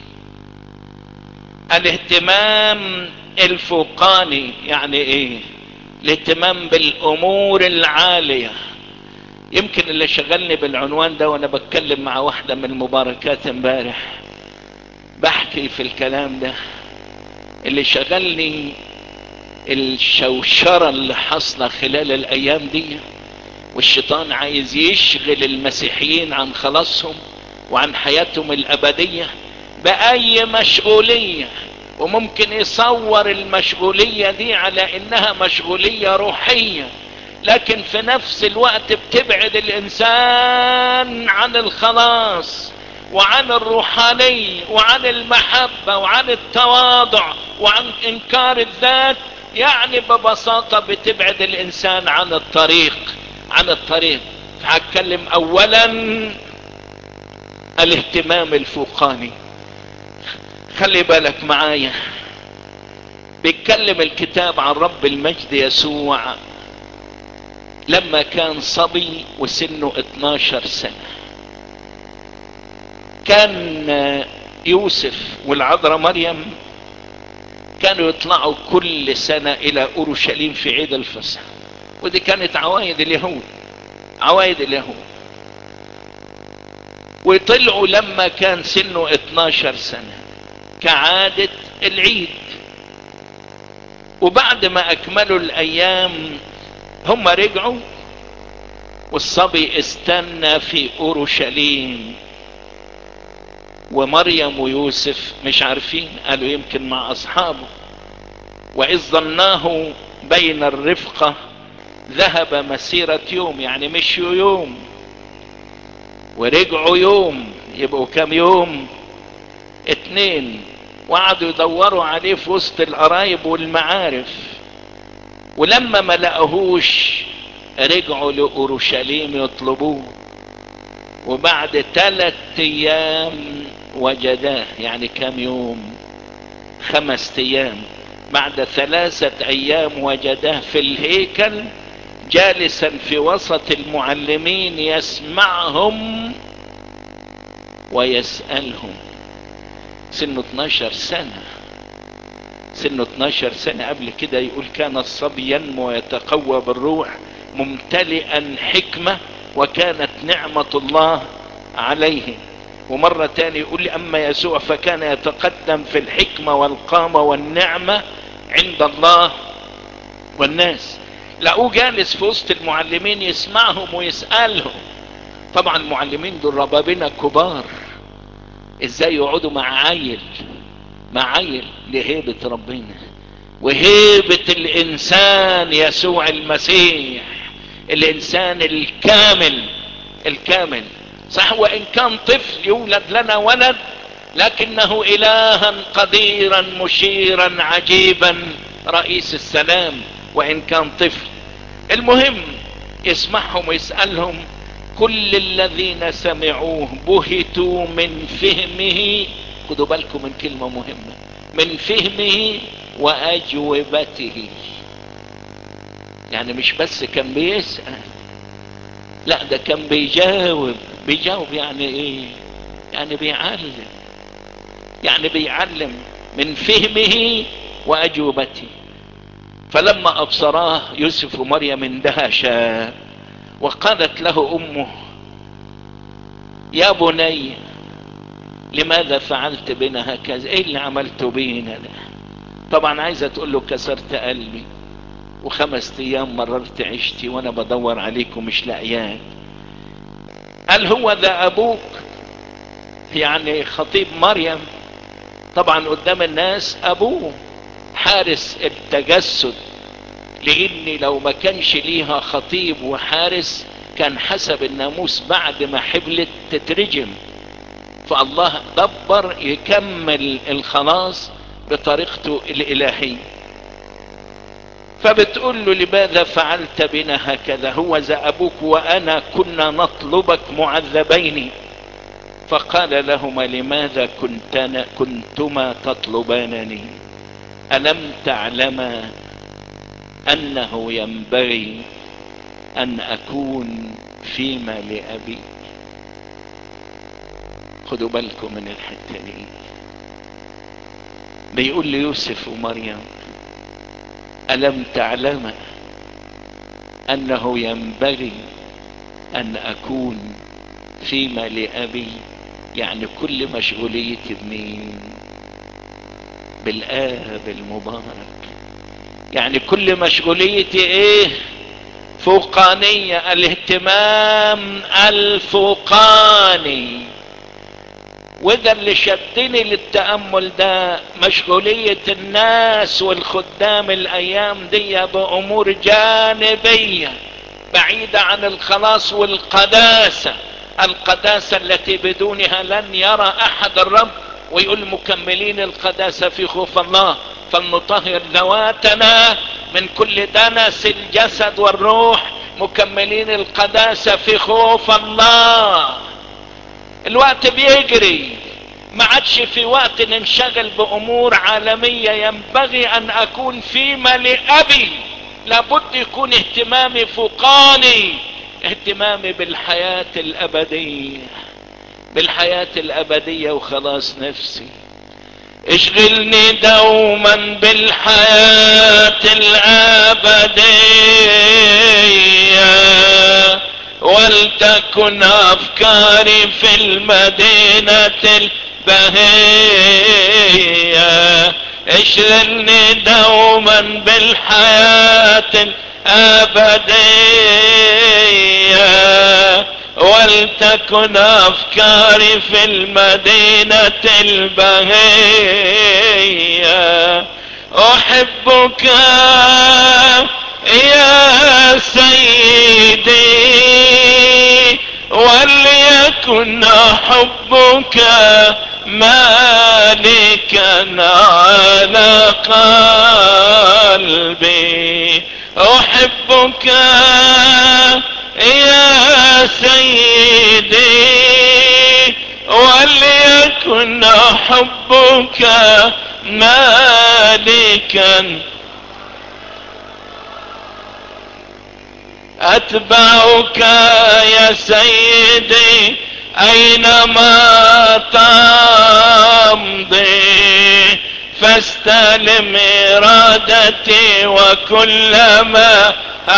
الاهتمام الفوقاني يعني ايه الاهتمام بالامور العالية يمكن اللي شغلني بالعنوان ده وانا بتكلم مع واحدة من المباركات امبارح بحكي في الكلام ده اللي شغلني الشوشرة اللي حصلة خلال الايام دي والشيطان عايز يشغل المسيحيين عن خلاصهم وعن حياتهم الابدية باي مشغولية وممكن يصور المشغولية دي على انها مشغولية روحية لكن في نفس الوقت بتبعد الانسان عن الخلاص وعن الروحانية وعن المحبة وعن التواضع وعن انكار الذات يعني ببساطة بتبعد الانسان عن الطريق عن الطريق هتكلم اولا الاهتمام الفوقاني خلي بالك معايا بيتكلم الكتاب عن رب المجد يسوع لما كان صبي وسنه 12 سنة كان يوسف والعذراء مريم كانوا يطلعوا كل سنة الى اورشليم في عيد الفصح ودي كانت عوايد اليهود عوايد اليهود وطلعوا لما كان سنه 12 سنة كعادة العيد وبعد ما اكملوا الايام هم رجعوا والصبي استنى في اورشليم ومريم ويوسف مش عارفين قالوا يمكن مع اصحابه واذ ظناه بين الرفقة ذهب مسيرة يوم يعني مشوا يوم ورجعوا يوم يبقوا كم يوم اتنين وقعدوا يدوروا عليه في وسط القرايب والمعارف ولما ما لقاهوش رجعوا لأورشليم يطلبوه وبعد ثلاث ايام وجداه يعني كم يوم خمس ايام بعد ثلاثة ايام وجداه في الهيكل جالسا في وسط المعلمين يسمعهم ويسألهم سنه 12 سنة سنه 12 سنة قبل كده يقول كان الصبي ينمو ويتقوى بالروح ممتلئا حكمة وكانت نعمة الله عليه ومرة تاني يقول لي اما يسوع فكان يتقدم في الحكمة والقامة والنعمة عند الله والناس لقوه جالس في وسط المعلمين يسمعهم ويسألهم طبعا المعلمين دول ربابنا كبار ازاي يقعدوا مع عيل مع عيل لهيبة ربنا وهيبة الانسان يسوع المسيح الانسان الكامل الكامل صح وان كان طفل يولد لنا ولد لكنه الها قديرا مشيرا عجيبا رئيس السلام وان كان طفل المهم يسمعهم ويسألهم كل الذين سمعوه بهتوا من فهمه خدوا بالكم من كلمة مهمة من فهمه واجوبته يعني مش بس كان بيسأل لا ده كان بيجاوب بيجاوب يعني ايه يعني بيعلم يعني بيعلم من فهمه واجوبته فلما ابصراه يوسف ومريم اندهشا وقالت له امه يا بني لماذا فعلت بنا هكذا ايه اللي عملته بينا ده طبعا عايزة تقول له كسرت قلبي وخمس ايام مررت عشتي وانا بدور عليك ومش لاقياك قال هو ذا ابوك يعني خطيب مريم طبعا قدام الناس ابوه حارس التجسد لاني لو ما كانش ليها خطيب وحارس كان حسب الناموس بعد ما حبلت تترجم فالله دبر يكمل الخلاص بطريقته الالهيه فبتقول له لماذا فعلت بنا هكذا هو ذا ابوك وانا كنا نطلبك معذبين فقال لهما لماذا كنتنا كنتما تطلبانني الم تعلما انه ينبغي ان اكون فيما لابي خدوا بالكم من الحته دي بيقول ليوسف ومريم الم تعلم انه ينبغي ان اكون فيما لابي يعني كل مشغوليتي بمين بالآب المبارك يعني كل مشغوليتي ايه فوقانية الاهتمام الفوقاني وده اللي شدني للتأمل ده مشغولية الناس والخدام الأيام دي بأمور جانبية بعيدة عن الخلاص والقداسة القداسة التي بدونها لن يرى أحد الرب ويقول مكملين القداسة في خوف الله فلنطهر ذواتنا من كل دنس الجسد والروح مكملين القداسة في خوف الله الوقت بيجري ما عادش في وقت ننشغل بامور عالمية ينبغي ان اكون في ملئبي لابد يكون اهتمامي فوقاني اهتمامي بالحياة الابدية بالحياة الابدية وخلاص نفسي اشغلني دوما بالحياة الابدية ولتكن افكاري في المدينة البهية اشغلني دوما بالحياة الابدية ولتكن افكاري في المدينة البهية احبك يا سيدي وليكن حبك مالكا على قلبي احبك يا سيدي وليكن حبك مالكا اتبعك يا سيدي اينما تمضي فاستلم ارادتي وكل ما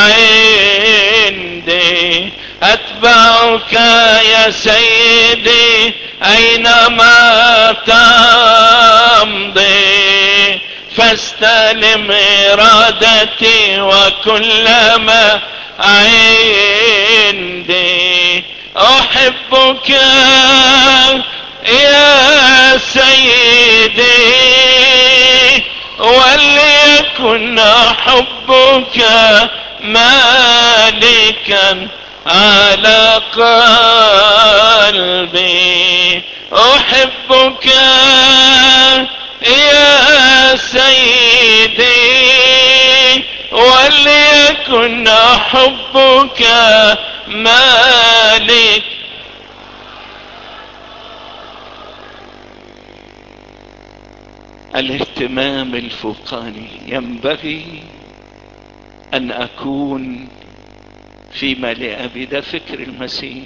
عندي اتبعك يا سيدي اينما تمضي فاستلم ارادتي وكل ما عندي احبك يا سيدي وليكن حبك مالكا على قلبي احبك يا سيدي وليكن حبك مالك الاهتمام الفوقاني ينبغي ان اكون في ملئ ده فكر المسيح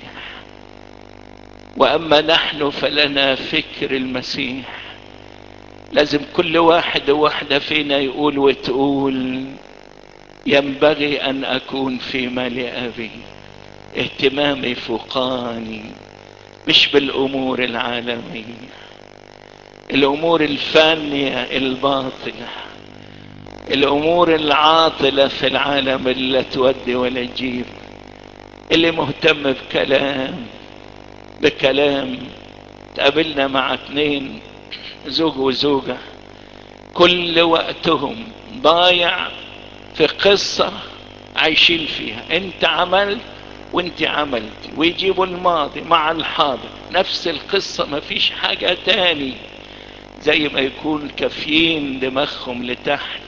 واما نحن فلنا فكر المسيح لازم كل واحد وواحدة فينا يقول وتقول ينبغي ان اكون في ملئبي اهتمامي فوقاني مش بالامور العالمية الامور الفانية الباطلة الامور العاطلة في العالم اللي لا تودي ولا تجيب اللي مهتم بكلام بكلام تقابلنا مع اتنين زوج وزوجة كل وقتهم ضايع في قصة عايشين فيها انت عملت وانت عملت ويجيبوا الماضي مع الحاضر نفس القصة مفيش حاجة تاني زي ما يكون كافيين دماغهم لتحت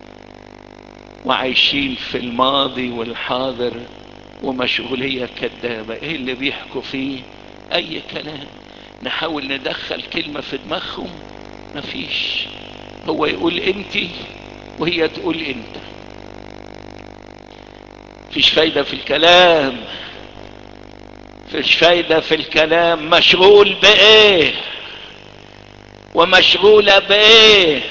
وعايشين في الماضي والحاضر ومشغولية كدابة ايه اللي بيحكوا فيه اي كلام نحاول ندخل كلمة في دماغهم مفيش هو يقول انت وهي تقول انت فيش فايدة في الكلام فيش فايدة في الكلام مشغول بايه ومشغولة بايه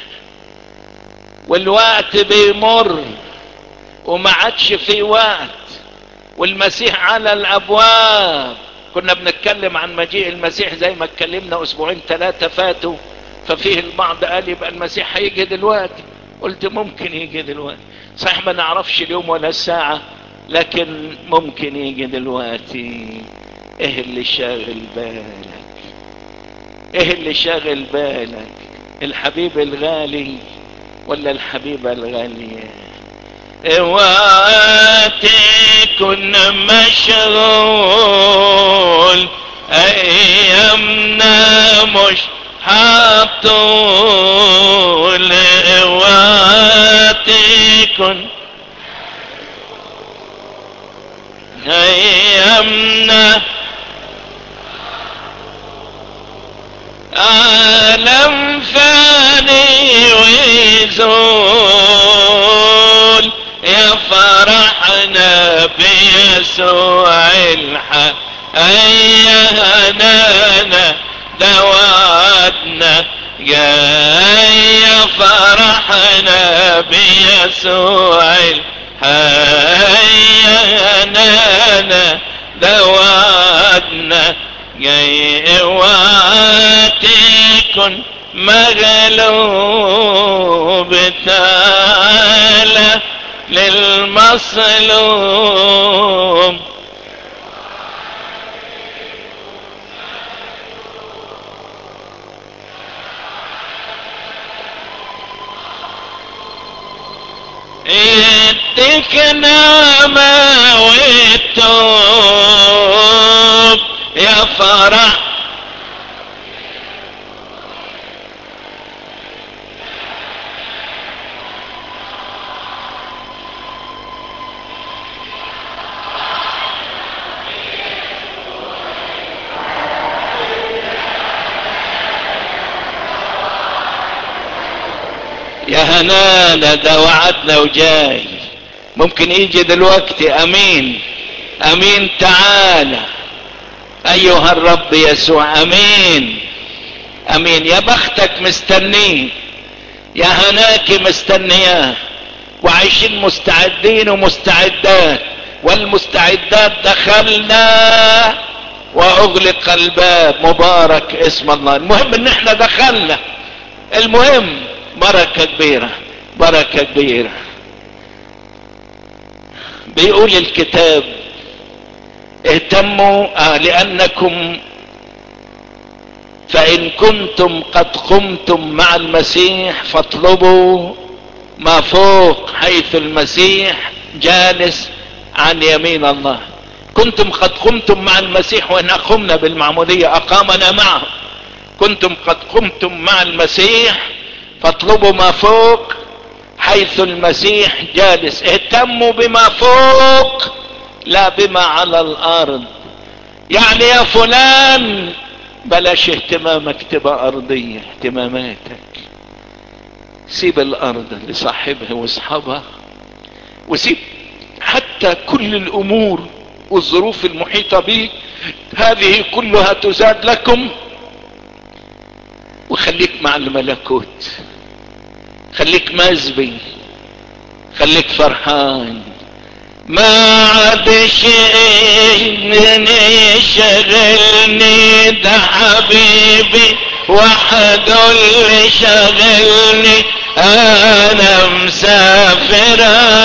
والوقت بيمر وما عادش في وقت والمسيح على الابواب كنا بنتكلم عن مجيء المسيح زي ما اتكلمنا اسبوعين ثلاثة فاتوا ففيه البعض قال يبقى المسيح هيجي دلوقتي قلت ممكن يجي دلوقتي صحيح ما نعرفش اليوم ولا الساعة لكن ممكن يجي دلوقتي ايه اللي شاغل بالك ايه اللي شاغل بالك الحبيب الغالي ولا الحبيبة الغالية اوعى تكن مشغول ايامنا مش هطول اوعى تكن ايامنا عالم فاني ويزول يا فرحنا بيسوع الحق ايهنا دوادنا يا فرحنا بيسوع الحق دوادنا جاي واتكن مغلوب تعالى للمظلوم اديك نعمة والتوب يا فرح يا هنانا ده وعدنا وجاي ممكن يجي دلوقتي امين امين تعالى ايها الرب يسوع امين امين يا بختك مستنيه يا هناك مستنياه وعايشين مستعدين ومستعدات والمستعدات دخلنا واغلق الباب مبارك اسم الله المهم ان احنا دخلنا المهم بركة كبيرة بركة كبيرة بيقول الكتاب اهتموا آه لانكم فان كنتم قد قمتم مع المسيح فاطلبوا ما فوق حيث المسيح جالس عن يمين الله كنتم قد قمتم مع المسيح وان قمنا بالمعمودية اقامنا معه كنتم قد قمتم مع المسيح فاطلبوا ما فوق حيث المسيح جالس اهتموا بما فوق لا بما على الارض يعني يا فلان بلاش اهتمامك تبقى ارضية اهتماماتك سيب الارض لصاحبها واصحابها وسيب حتى كل الامور والظروف المحيطة بك هذه كلها تزاد لكم وخليك مع الملكوت خليك مزبي خليك فرحان ما عاد شيء يشغلني ده حبيبي وحده اللي شغلني انا مسافر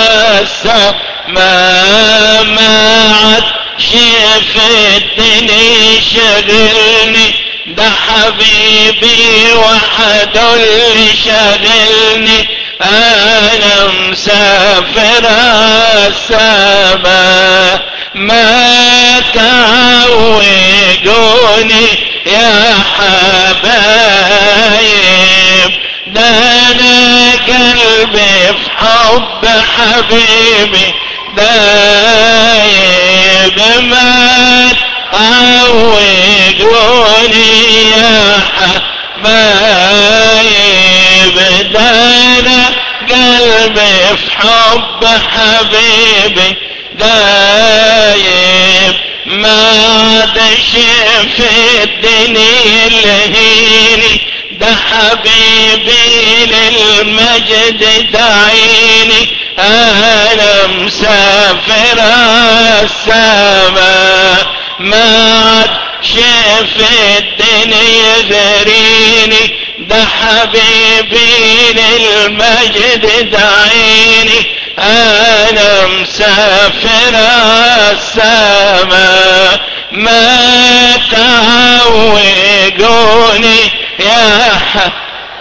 السما ما عاد شيء في الدنيا شغلني ده حبيبي وحده اللي شاغلني انا مسافر السما ما تعوجوني يا حبايب ده انا قلبي في حب حبيبي دايب ما عوجوني يا حبايب دانا قلبي في حب حبيبي دايب ما عادش في الدنيا الهيني ده حبيبي للمجد دعيني انا مسافر السما ما عاد شاف الدنيا يغريني ده حبيبي للمجد دعيني انا مسافر السماء ما تعوجوني يا حبيبي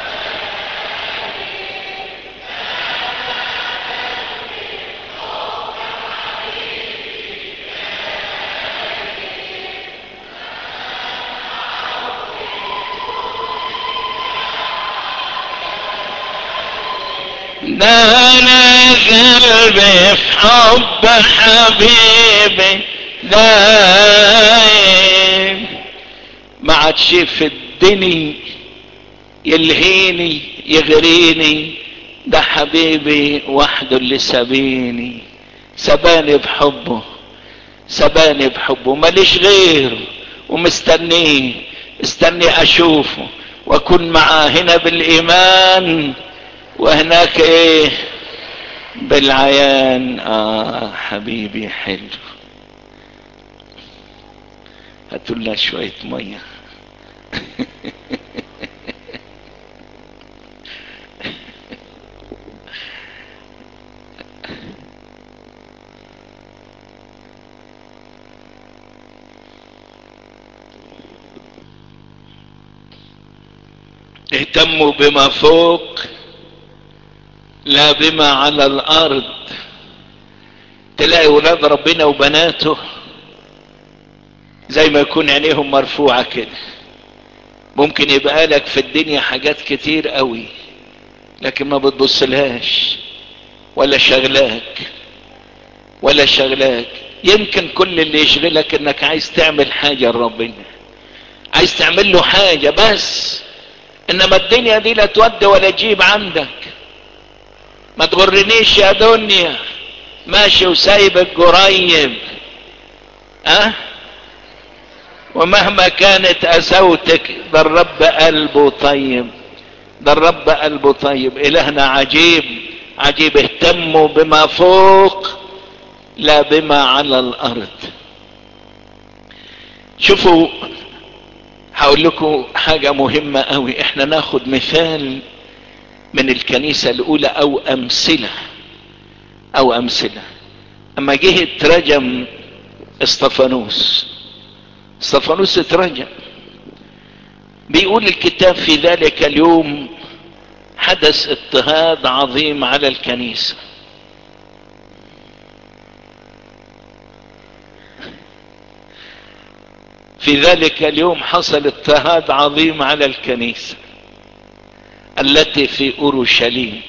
ده انا قلبي في حب حبيبي دايم ما عادش في الدنيا يلهيني يغريني ده حبيبي وحده اللي سابيني سباني بحبه سباني بحبه ماليش غيره ومستنيه استني اشوفه واكون معاه هنا بالايمان وهناك ايه بالعيان اه حبيبي حلو هاتوا لنا شويه ميه اهتموا بما فوق لا بما على الارض تلاقي ولاد ربنا وبناته زي ما يكون عينيهم مرفوعة كده ممكن يبقى لك في الدنيا حاجات كتير قوي لكن ما بتبصلهاش ولا شغلاك ولا شغلاك يمكن كل اللي يشغلك انك عايز تعمل حاجة لربنا عايز تعمل له حاجة بس انما الدنيا دي لا تودي ولا تجيب عندك ما تغرنيش يا دنيا ماشي وسايبك قريب اه ومهما كانت اسوتك ده الرب قلبه طيب ده الرب قلبه طيب الهنا عجيب عجيب اهتموا بما فوق لا بما على الارض شوفوا هقول لكم حاجة مهمة قوي احنا ناخد مثال من الكنيسة الاولى او امثلة او امثلة اما جه اترجم استفانوس استفانوس اترجم بيقول الكتاب في ذلك اليوم حدث اضطهاد عظيم على الكنيسة في ذلك اليوم حصل اضطهاد عظيم على الكنيسة التي في اورشليم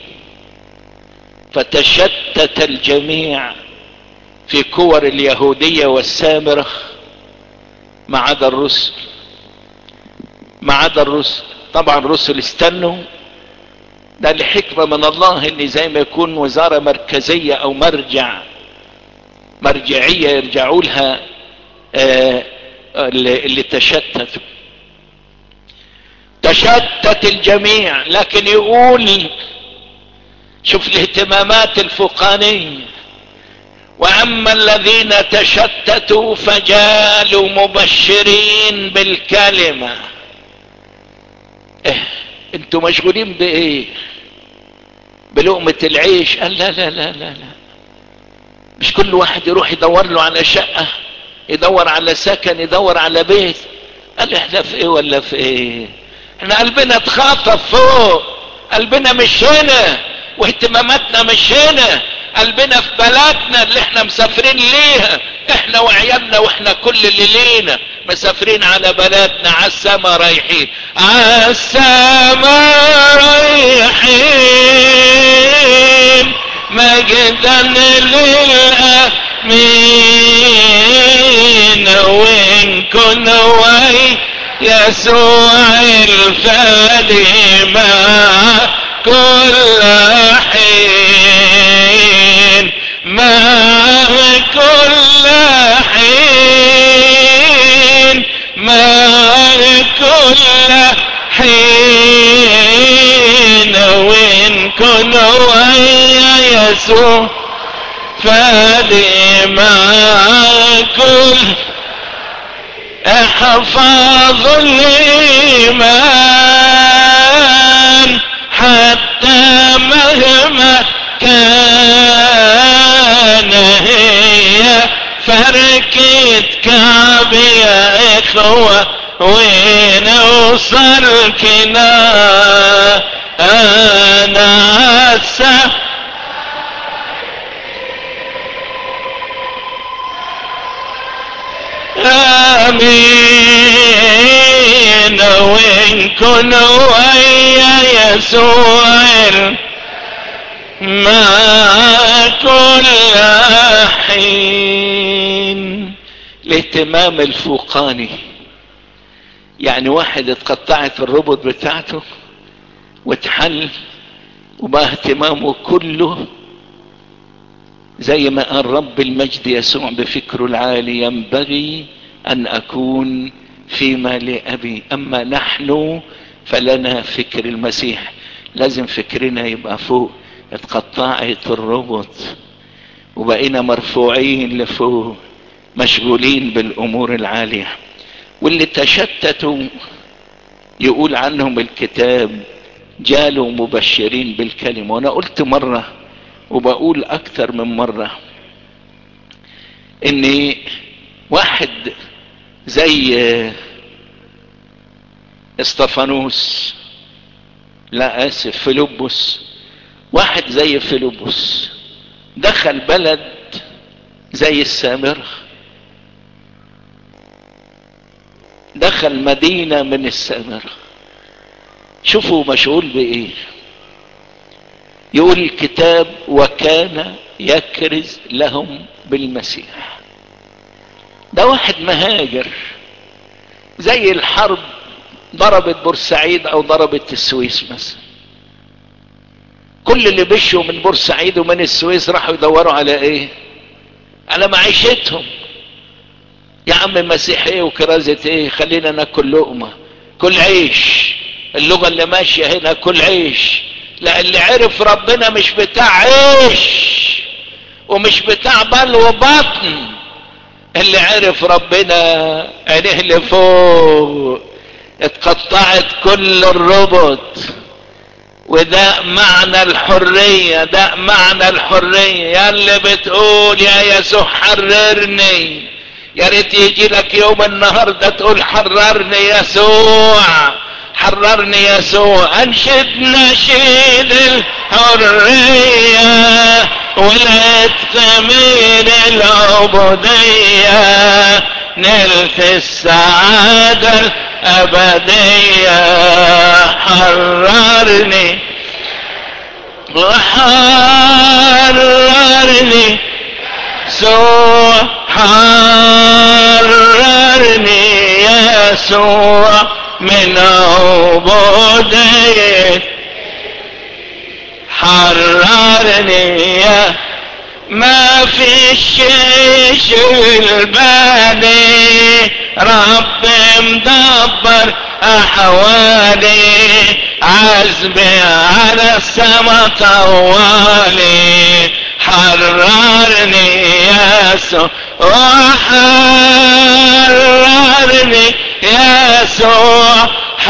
فتشتت الجميع في كور اليهودية والسامرة ما عدا الرسل ما عدا الرسل طبعا الرسل استنوا ده لحكمة من الله ان زي ما يكون وزارة مركزية او مرجع مرجعية يرجعوا لها آه اللي, اللي تشتتوا تشتت الجميع لكن يقول شوف الاهتمامات الفوقانية واما الذين تشتتوا فجالوا مبشرين بالكلمة إيه انتوا مشغولين بايه بلقمة العيش قال لا لا لا لا لا مش كل واحد يروح يدور له على شقة يدور على سكن يدور على بيت قال احنا في ايه ولا في ايه احنا قلبنا اتخاطف فوق قلبنا مش هنا واهتماماتنا مش هنا قلبنا في بلدنا اللي احنا مسافرين ليها احنا وعيالنا واحنا كل اللي لينا مسافرين على بلدنا على السما رايحين على السما رايحين مجدا للأمين وإن كنا وي يسوع الفادي مع كل حين مع كل حين مع كل حين وإن كنا ويا يسوع فادي مع كل احفظ الايمان حتى مهما كان هي فركة كعب يا اخوة ونوصل كنا انا عسى امين وان كن ويا يسوع مع كل حين الاهتمام الفوقاني يعني واحد اتقطعت الربط بتاعته واتحل وبقى اهتمامه كله زي ما قال رب المجد يسوع بفكره العالي ينبغي ان اكون فيما لابي اما نحن فلنا فكر المسيح لازم فكرنا يبقى فوق اتقطعت الربط وبقينا مرفوعين لفوق مشغولين بالامور العاليه واللي تشتتوا يقول عنهم الكتاب جالوا مبشرين بالكلمه وانا قلت مره وبقول اكتر من مرة ان واحد زي استفانوس لا اسف فيلبس واحد زي فيلبس دخل بلد زي السامرة دخل مدينة من السامرة شوفوا مشغول بايه يقول الكتاب وكان يكرز لهم بالمسيح ده واحد مهاجر زي الحرب ضربت بورسعيد او ضربت السويس مثلا كل اللي بشوا من بورسعيد ومن السويس راحوا يدوروا على ايه على معيشتهم يا عم مسيحية وكرازة ايه خلينا ناكل لقمة كل عيش اللغة اللي ماشية هنا كل عيش لا اللي عرف ربنا مش بتاع عيش ومش بتاع بل وبطن اللي عرف ربنا عينيه لفوق اتقطعت كل الربط وده معنى الحرية ده معنى الحرية يا اللي بتقول يا يسوع حررني يا ريت يجي لك يوم النهارده تقول حررني يسوع حررني يسوع انشد نشيد الحرية ولدت من العبودية نلت السعادة الأبدية حررني وحررني يسوع حررني يسوع من عبودية حررني يا ما في الشيش البالي رب مدبر احوالي عزبي على السما طوالي حررني يسوع وحررني يسوع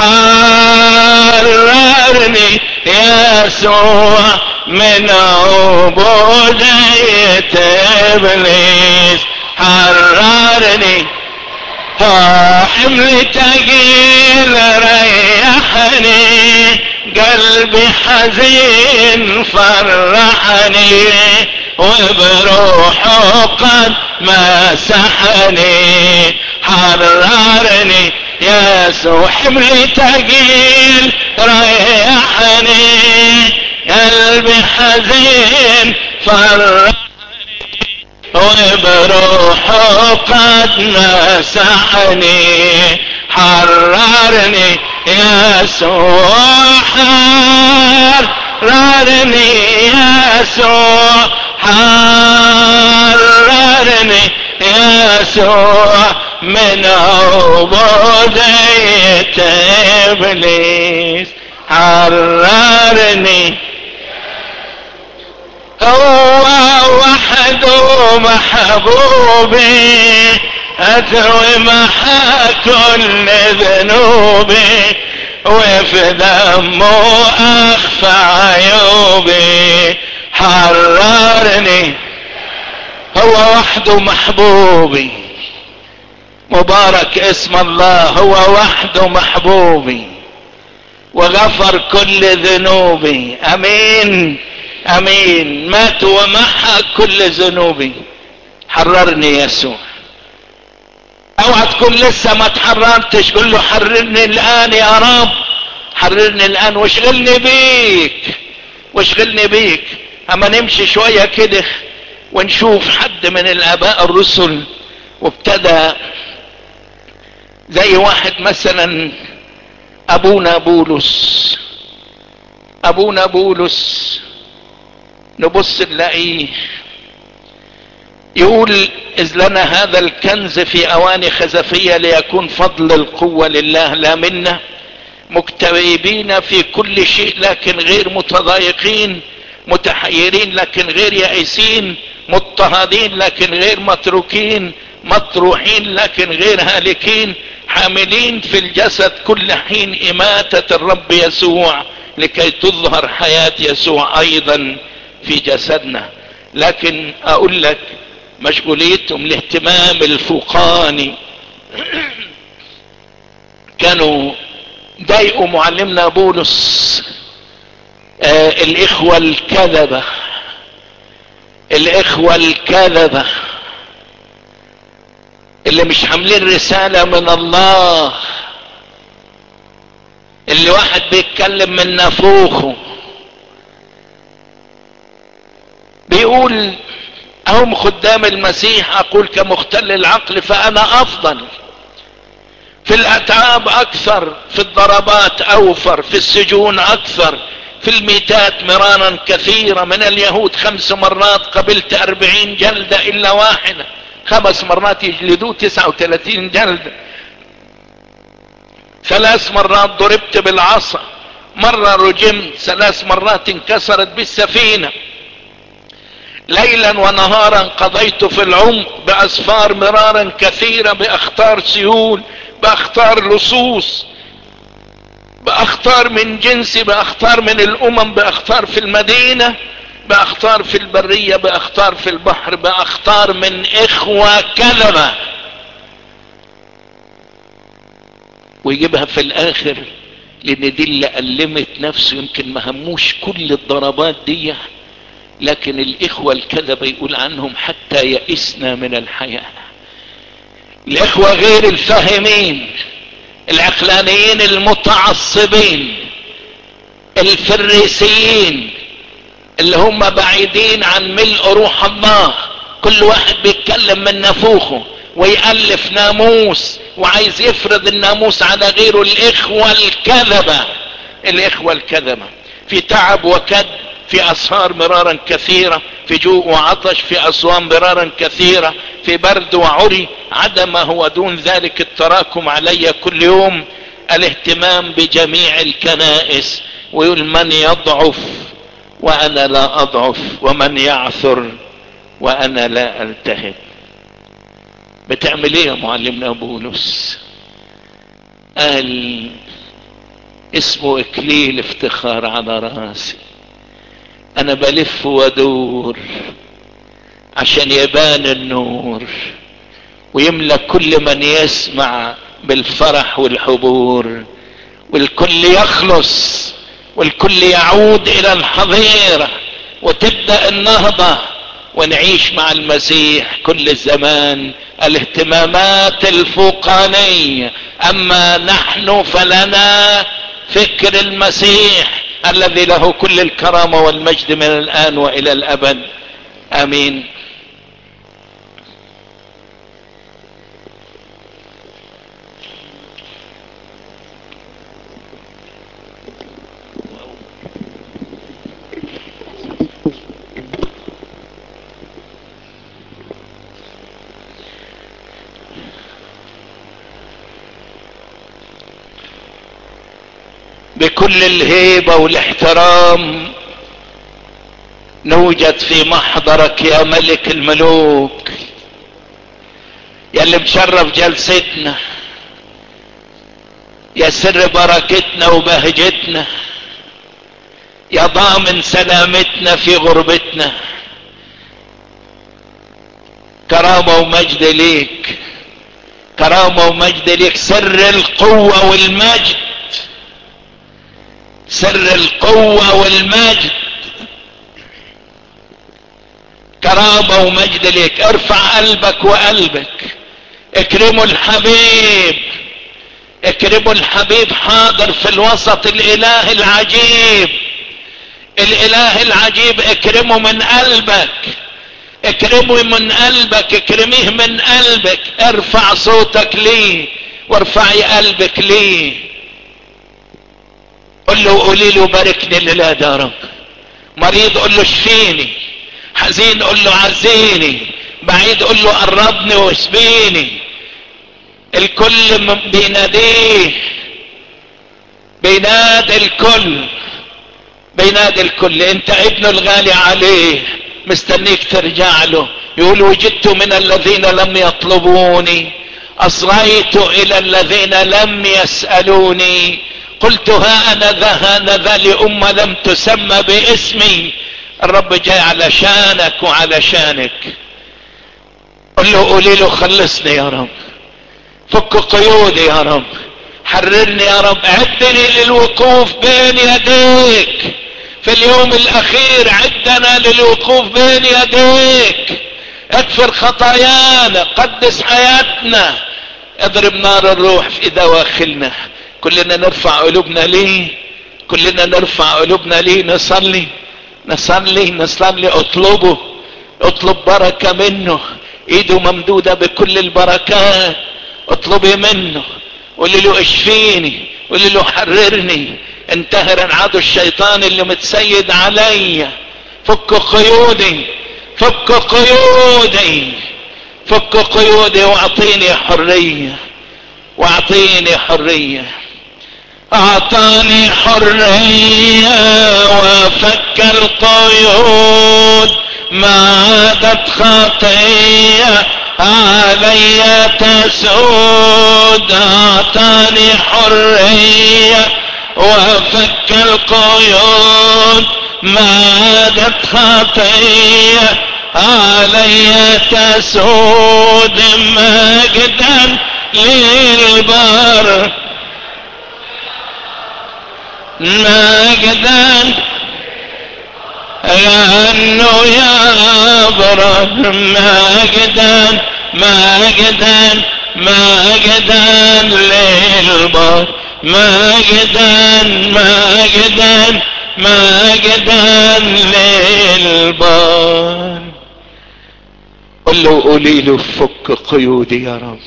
حررني يسوع من عبودية ابليس حررني حمل تقيل ريحني قلبي حزين فرحني وبروحه قد مسحني حررني يسوع حمل تقيل ريحني قلبي حزين فرحني وبروحه قد مسحني حررني يسوع حررني يسوع حررني يسوع من عبودية إبليس حررني هو وحده محبوبي اتوي محا كل ذنوبي وفي دمه اخفى عيوبي حررني هو وحده محبوبي مبارك اسم الله هو وحده محبوبي وغفر كل ذنوبي امين امين مات ومحى كل ذنوبي حررني يسوع اوعى تكون لسه ما تحررتش قل له حررني الان يا رب حررني الان واشغلني بيك واشغلني بيك اما نمشي شوية كده ونشوف حد من الاباء الرسل وابتدى زي واحد مثلا ابونا بولس ابونا بولس نبص نلاقيه يقول اذ لنا هذا الكنز في اواني خزفية ليكون فضل القوة لله لا منا مكتئبين في كل شيء لكن غير متضايقين متحيرين لكن غير يائسين مضطهدين لكن غير متروكين مطروحين لكن غير هالكين حاملين في الجسد كل حين اماتة الرب يسوع لكي تظهر حياة يسوع ايضا في جسدنا لكن اقول لك مشغوليتهم الاهتمام الفوقاني كانوا ضايقوا معلمنا بولس آه الاخوة الكذبة الاخوة الكذبة اللي مش حاملين رسالة من الله اللي واحد بيتكلم من نافوخه بيقول هم خدام المسيح اقول كمختل العقل فانا افضل في الاتعاب اكثر في الضربات اوفر في السجون اكثر في الميتات مرارا كثيرة من اليهود خمس مرات قبلت اربعين جلدة الا واحدة خمس مرات يجلدوه تسعة وثلاثين جلدة ثلاث مرات ضربت بالعصا مرة رجمت ثلاث مرات انكسرت بالسفينة ليلا ونهارا قضيت في العمق باسفار مرارا كثيرة باختار سيول باختار لصوص باختار من جنسي باختار من الامم باختار في المدينة باختار في البرية باختار في البحر باختار من اخوة كذبة ويجيبها في الاخر لان دي اللي ألمت نفسه يمكن ما هموش كل الضربات دي لكن الاخوة الكذبة يقول عنهم حتى يئسنا من الحياة الاخوة غير الفاهمين العقلانيين المتعصبين الفريسيين اللي هم بعيدين عن ملء روح الله كل واحد بيتكلم من نفوخه ويألف ناموس وعايز يفرض الناموس على غيره الاخوة الكذبة الاخوة الكذبة في تعب وكد في اسهار مرارا كثيرة في جوع وعطش في اصوام مرارا كثيرة في برد وعري عدم هو دون ذلك التراكم علي كل يوم الاهتمام بجميع الكنائس ويقول من يضعف وانا لا اضعف ومن يعثر وانا لا التهب بتعمل ايه يا معلمنا بولس قال اسمه اكليل افتخار على راسي انا بلف وادور عشان يبان النور ويملى كل من يسمع بالفرح والحبور والكل يخلص والكل يعود الى الحظيرة وتبدأ النهضة ونعيش مع المسيح كل الزمان الاهتمامات الفوقانية اما نحن فلنا فكر المسيح الذي له كل الكرامة والمجد من الان والى الابد امين بكل الهيبة والاحترام نوجد في محضرك يا ملك الملوك يا اللي مشرف جلستنا يا سر بركتنا وبهجتنا يا ضامن سلامتنا في غربتنا كرامة ومجد ليك كرامة ومجد ليك سر القوة والمجد سر القوة والمجد كرامة ومجد ليك ارفع قلبك وقلبك اكرموا الحبيب اكرموا الحبيب حاضر في الوسط الاله العجيب الاله العجيب اكرمه من قلبك اكرمه من قلبك اكرميه من قلبك ارفع صوتك ليه وارفعي قلبك ليه قل له قولي له باركني الليله يا رب مريض قل له اشفيني حزين قل له عزيني بعيد قل له قربني واسبيني الكل بيناديه بينادي الكل بينادي الكل انت ابنه الغالي عليه مستنيك ترجع له يقول وجدت من الذين لم يطلبوني اصغيت الى الذين لم يسألوني قلت ها انا ذا ها ذا لأمة لم تسمى باسمي الرب جاي علشانك وعلشانك قل له قولي له خلصني يا رب فك قيودي يا رب حررني يا رب عدني للوقوف بين يديك في اليوم الاخير عدنا للوقوف بين يديك اغفر خطايانا قدس حياتنا اضرب نار الروح في دواخلنا كلنا نرفع قلوبنا ليه كلنا نرفع قلوبنا ليه نصلي نصلي نصلي اطلبه اطلب بركة منه ايده ممدودة بكل البركات اطلبي منه قولي له اشفيني قولي له حررني انتهر عدو الشيطان اللي متسيد عليا فك قيودي فك قيودي فك قيودي واعطيني حرية واعطيني حرية اعطاني حرية وفك القيود ما عادت خطية علي تسود اعطاني حرية وفك القيود ما عادت خطية علي تسود مجدا للبر مجدا لأنه يبرأ مجدا مجدا مجدا للبر مجدا مجدا مجدا للبر قل له قولي له فك قيودي يا رب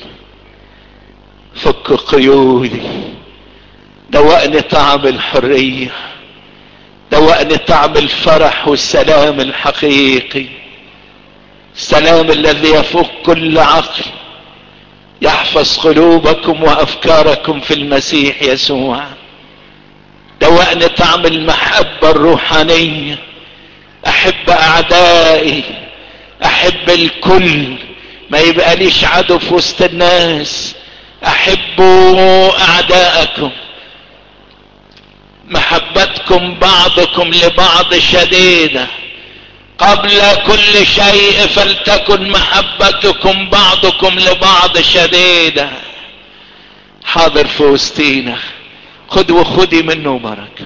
فك قيودي دوقني طعم الحريه دوقني طعم الفرح والسلام الحقيقي السلام الذي يفوق كل عقل يحفظ قلوبكم وافكاركم في المسيح يسوع دوقني طعم المحبة الروحانية احب اعدائي احب الكل ما يبقى ليش عدو في وسط الناس احبوا اعداءكم محبتكم بعضكم لبعض شديدة قبل كل شيء فلتكن محبتكم بعضكم لبعض شديدة حاضر في وسطينا خد وخدي منه بركة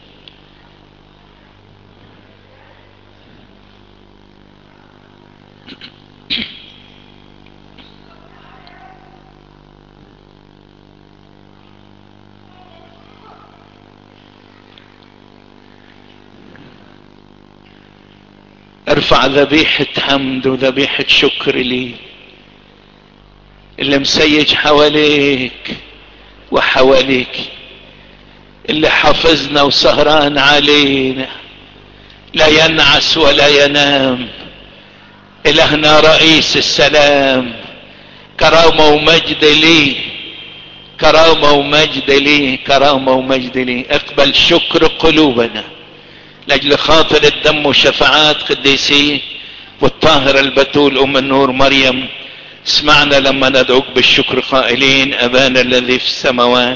ارفع ذبيحة حمد وذبيحة شكر لي اللي مسيج حواليك وحواليك اللي حافظنا وسهران علينا لا ينعس ولا ينام الهنا رئيس السلام كرامة ومجد لي كرامة ومجد لي كرامة ومجد لي اقبل شكر قلوبنا لاجل خاطر الدم وشفاعات قديسيه والطاهرة البتول ام النور مريم اسمعنا لما ندعوك بالشكر قائلين ابانا الذي في السماوات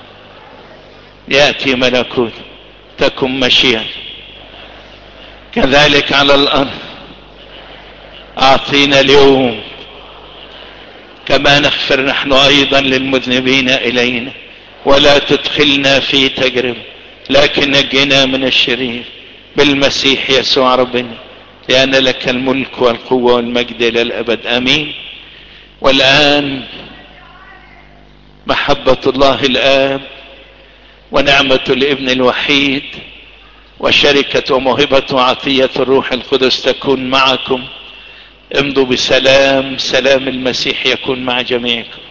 ياتي ملكوت تكن مشيئة كذلك على الارض اعطينا اليوم كما نغفر نحن ايضا للمذنبين الينا ولا تدخلنا في تجربه لكن نجنا من الشرير بالمسيح يسوع ربنا لان لك الملك والقوه والمجد الى الابد امين والان محبه الله الاب ونعمه الابن الوحيد وشركه وموهبه وعطيه الروح القدس تكون معكم امضوا بسلام سلام المسيح يكون مع جميعكم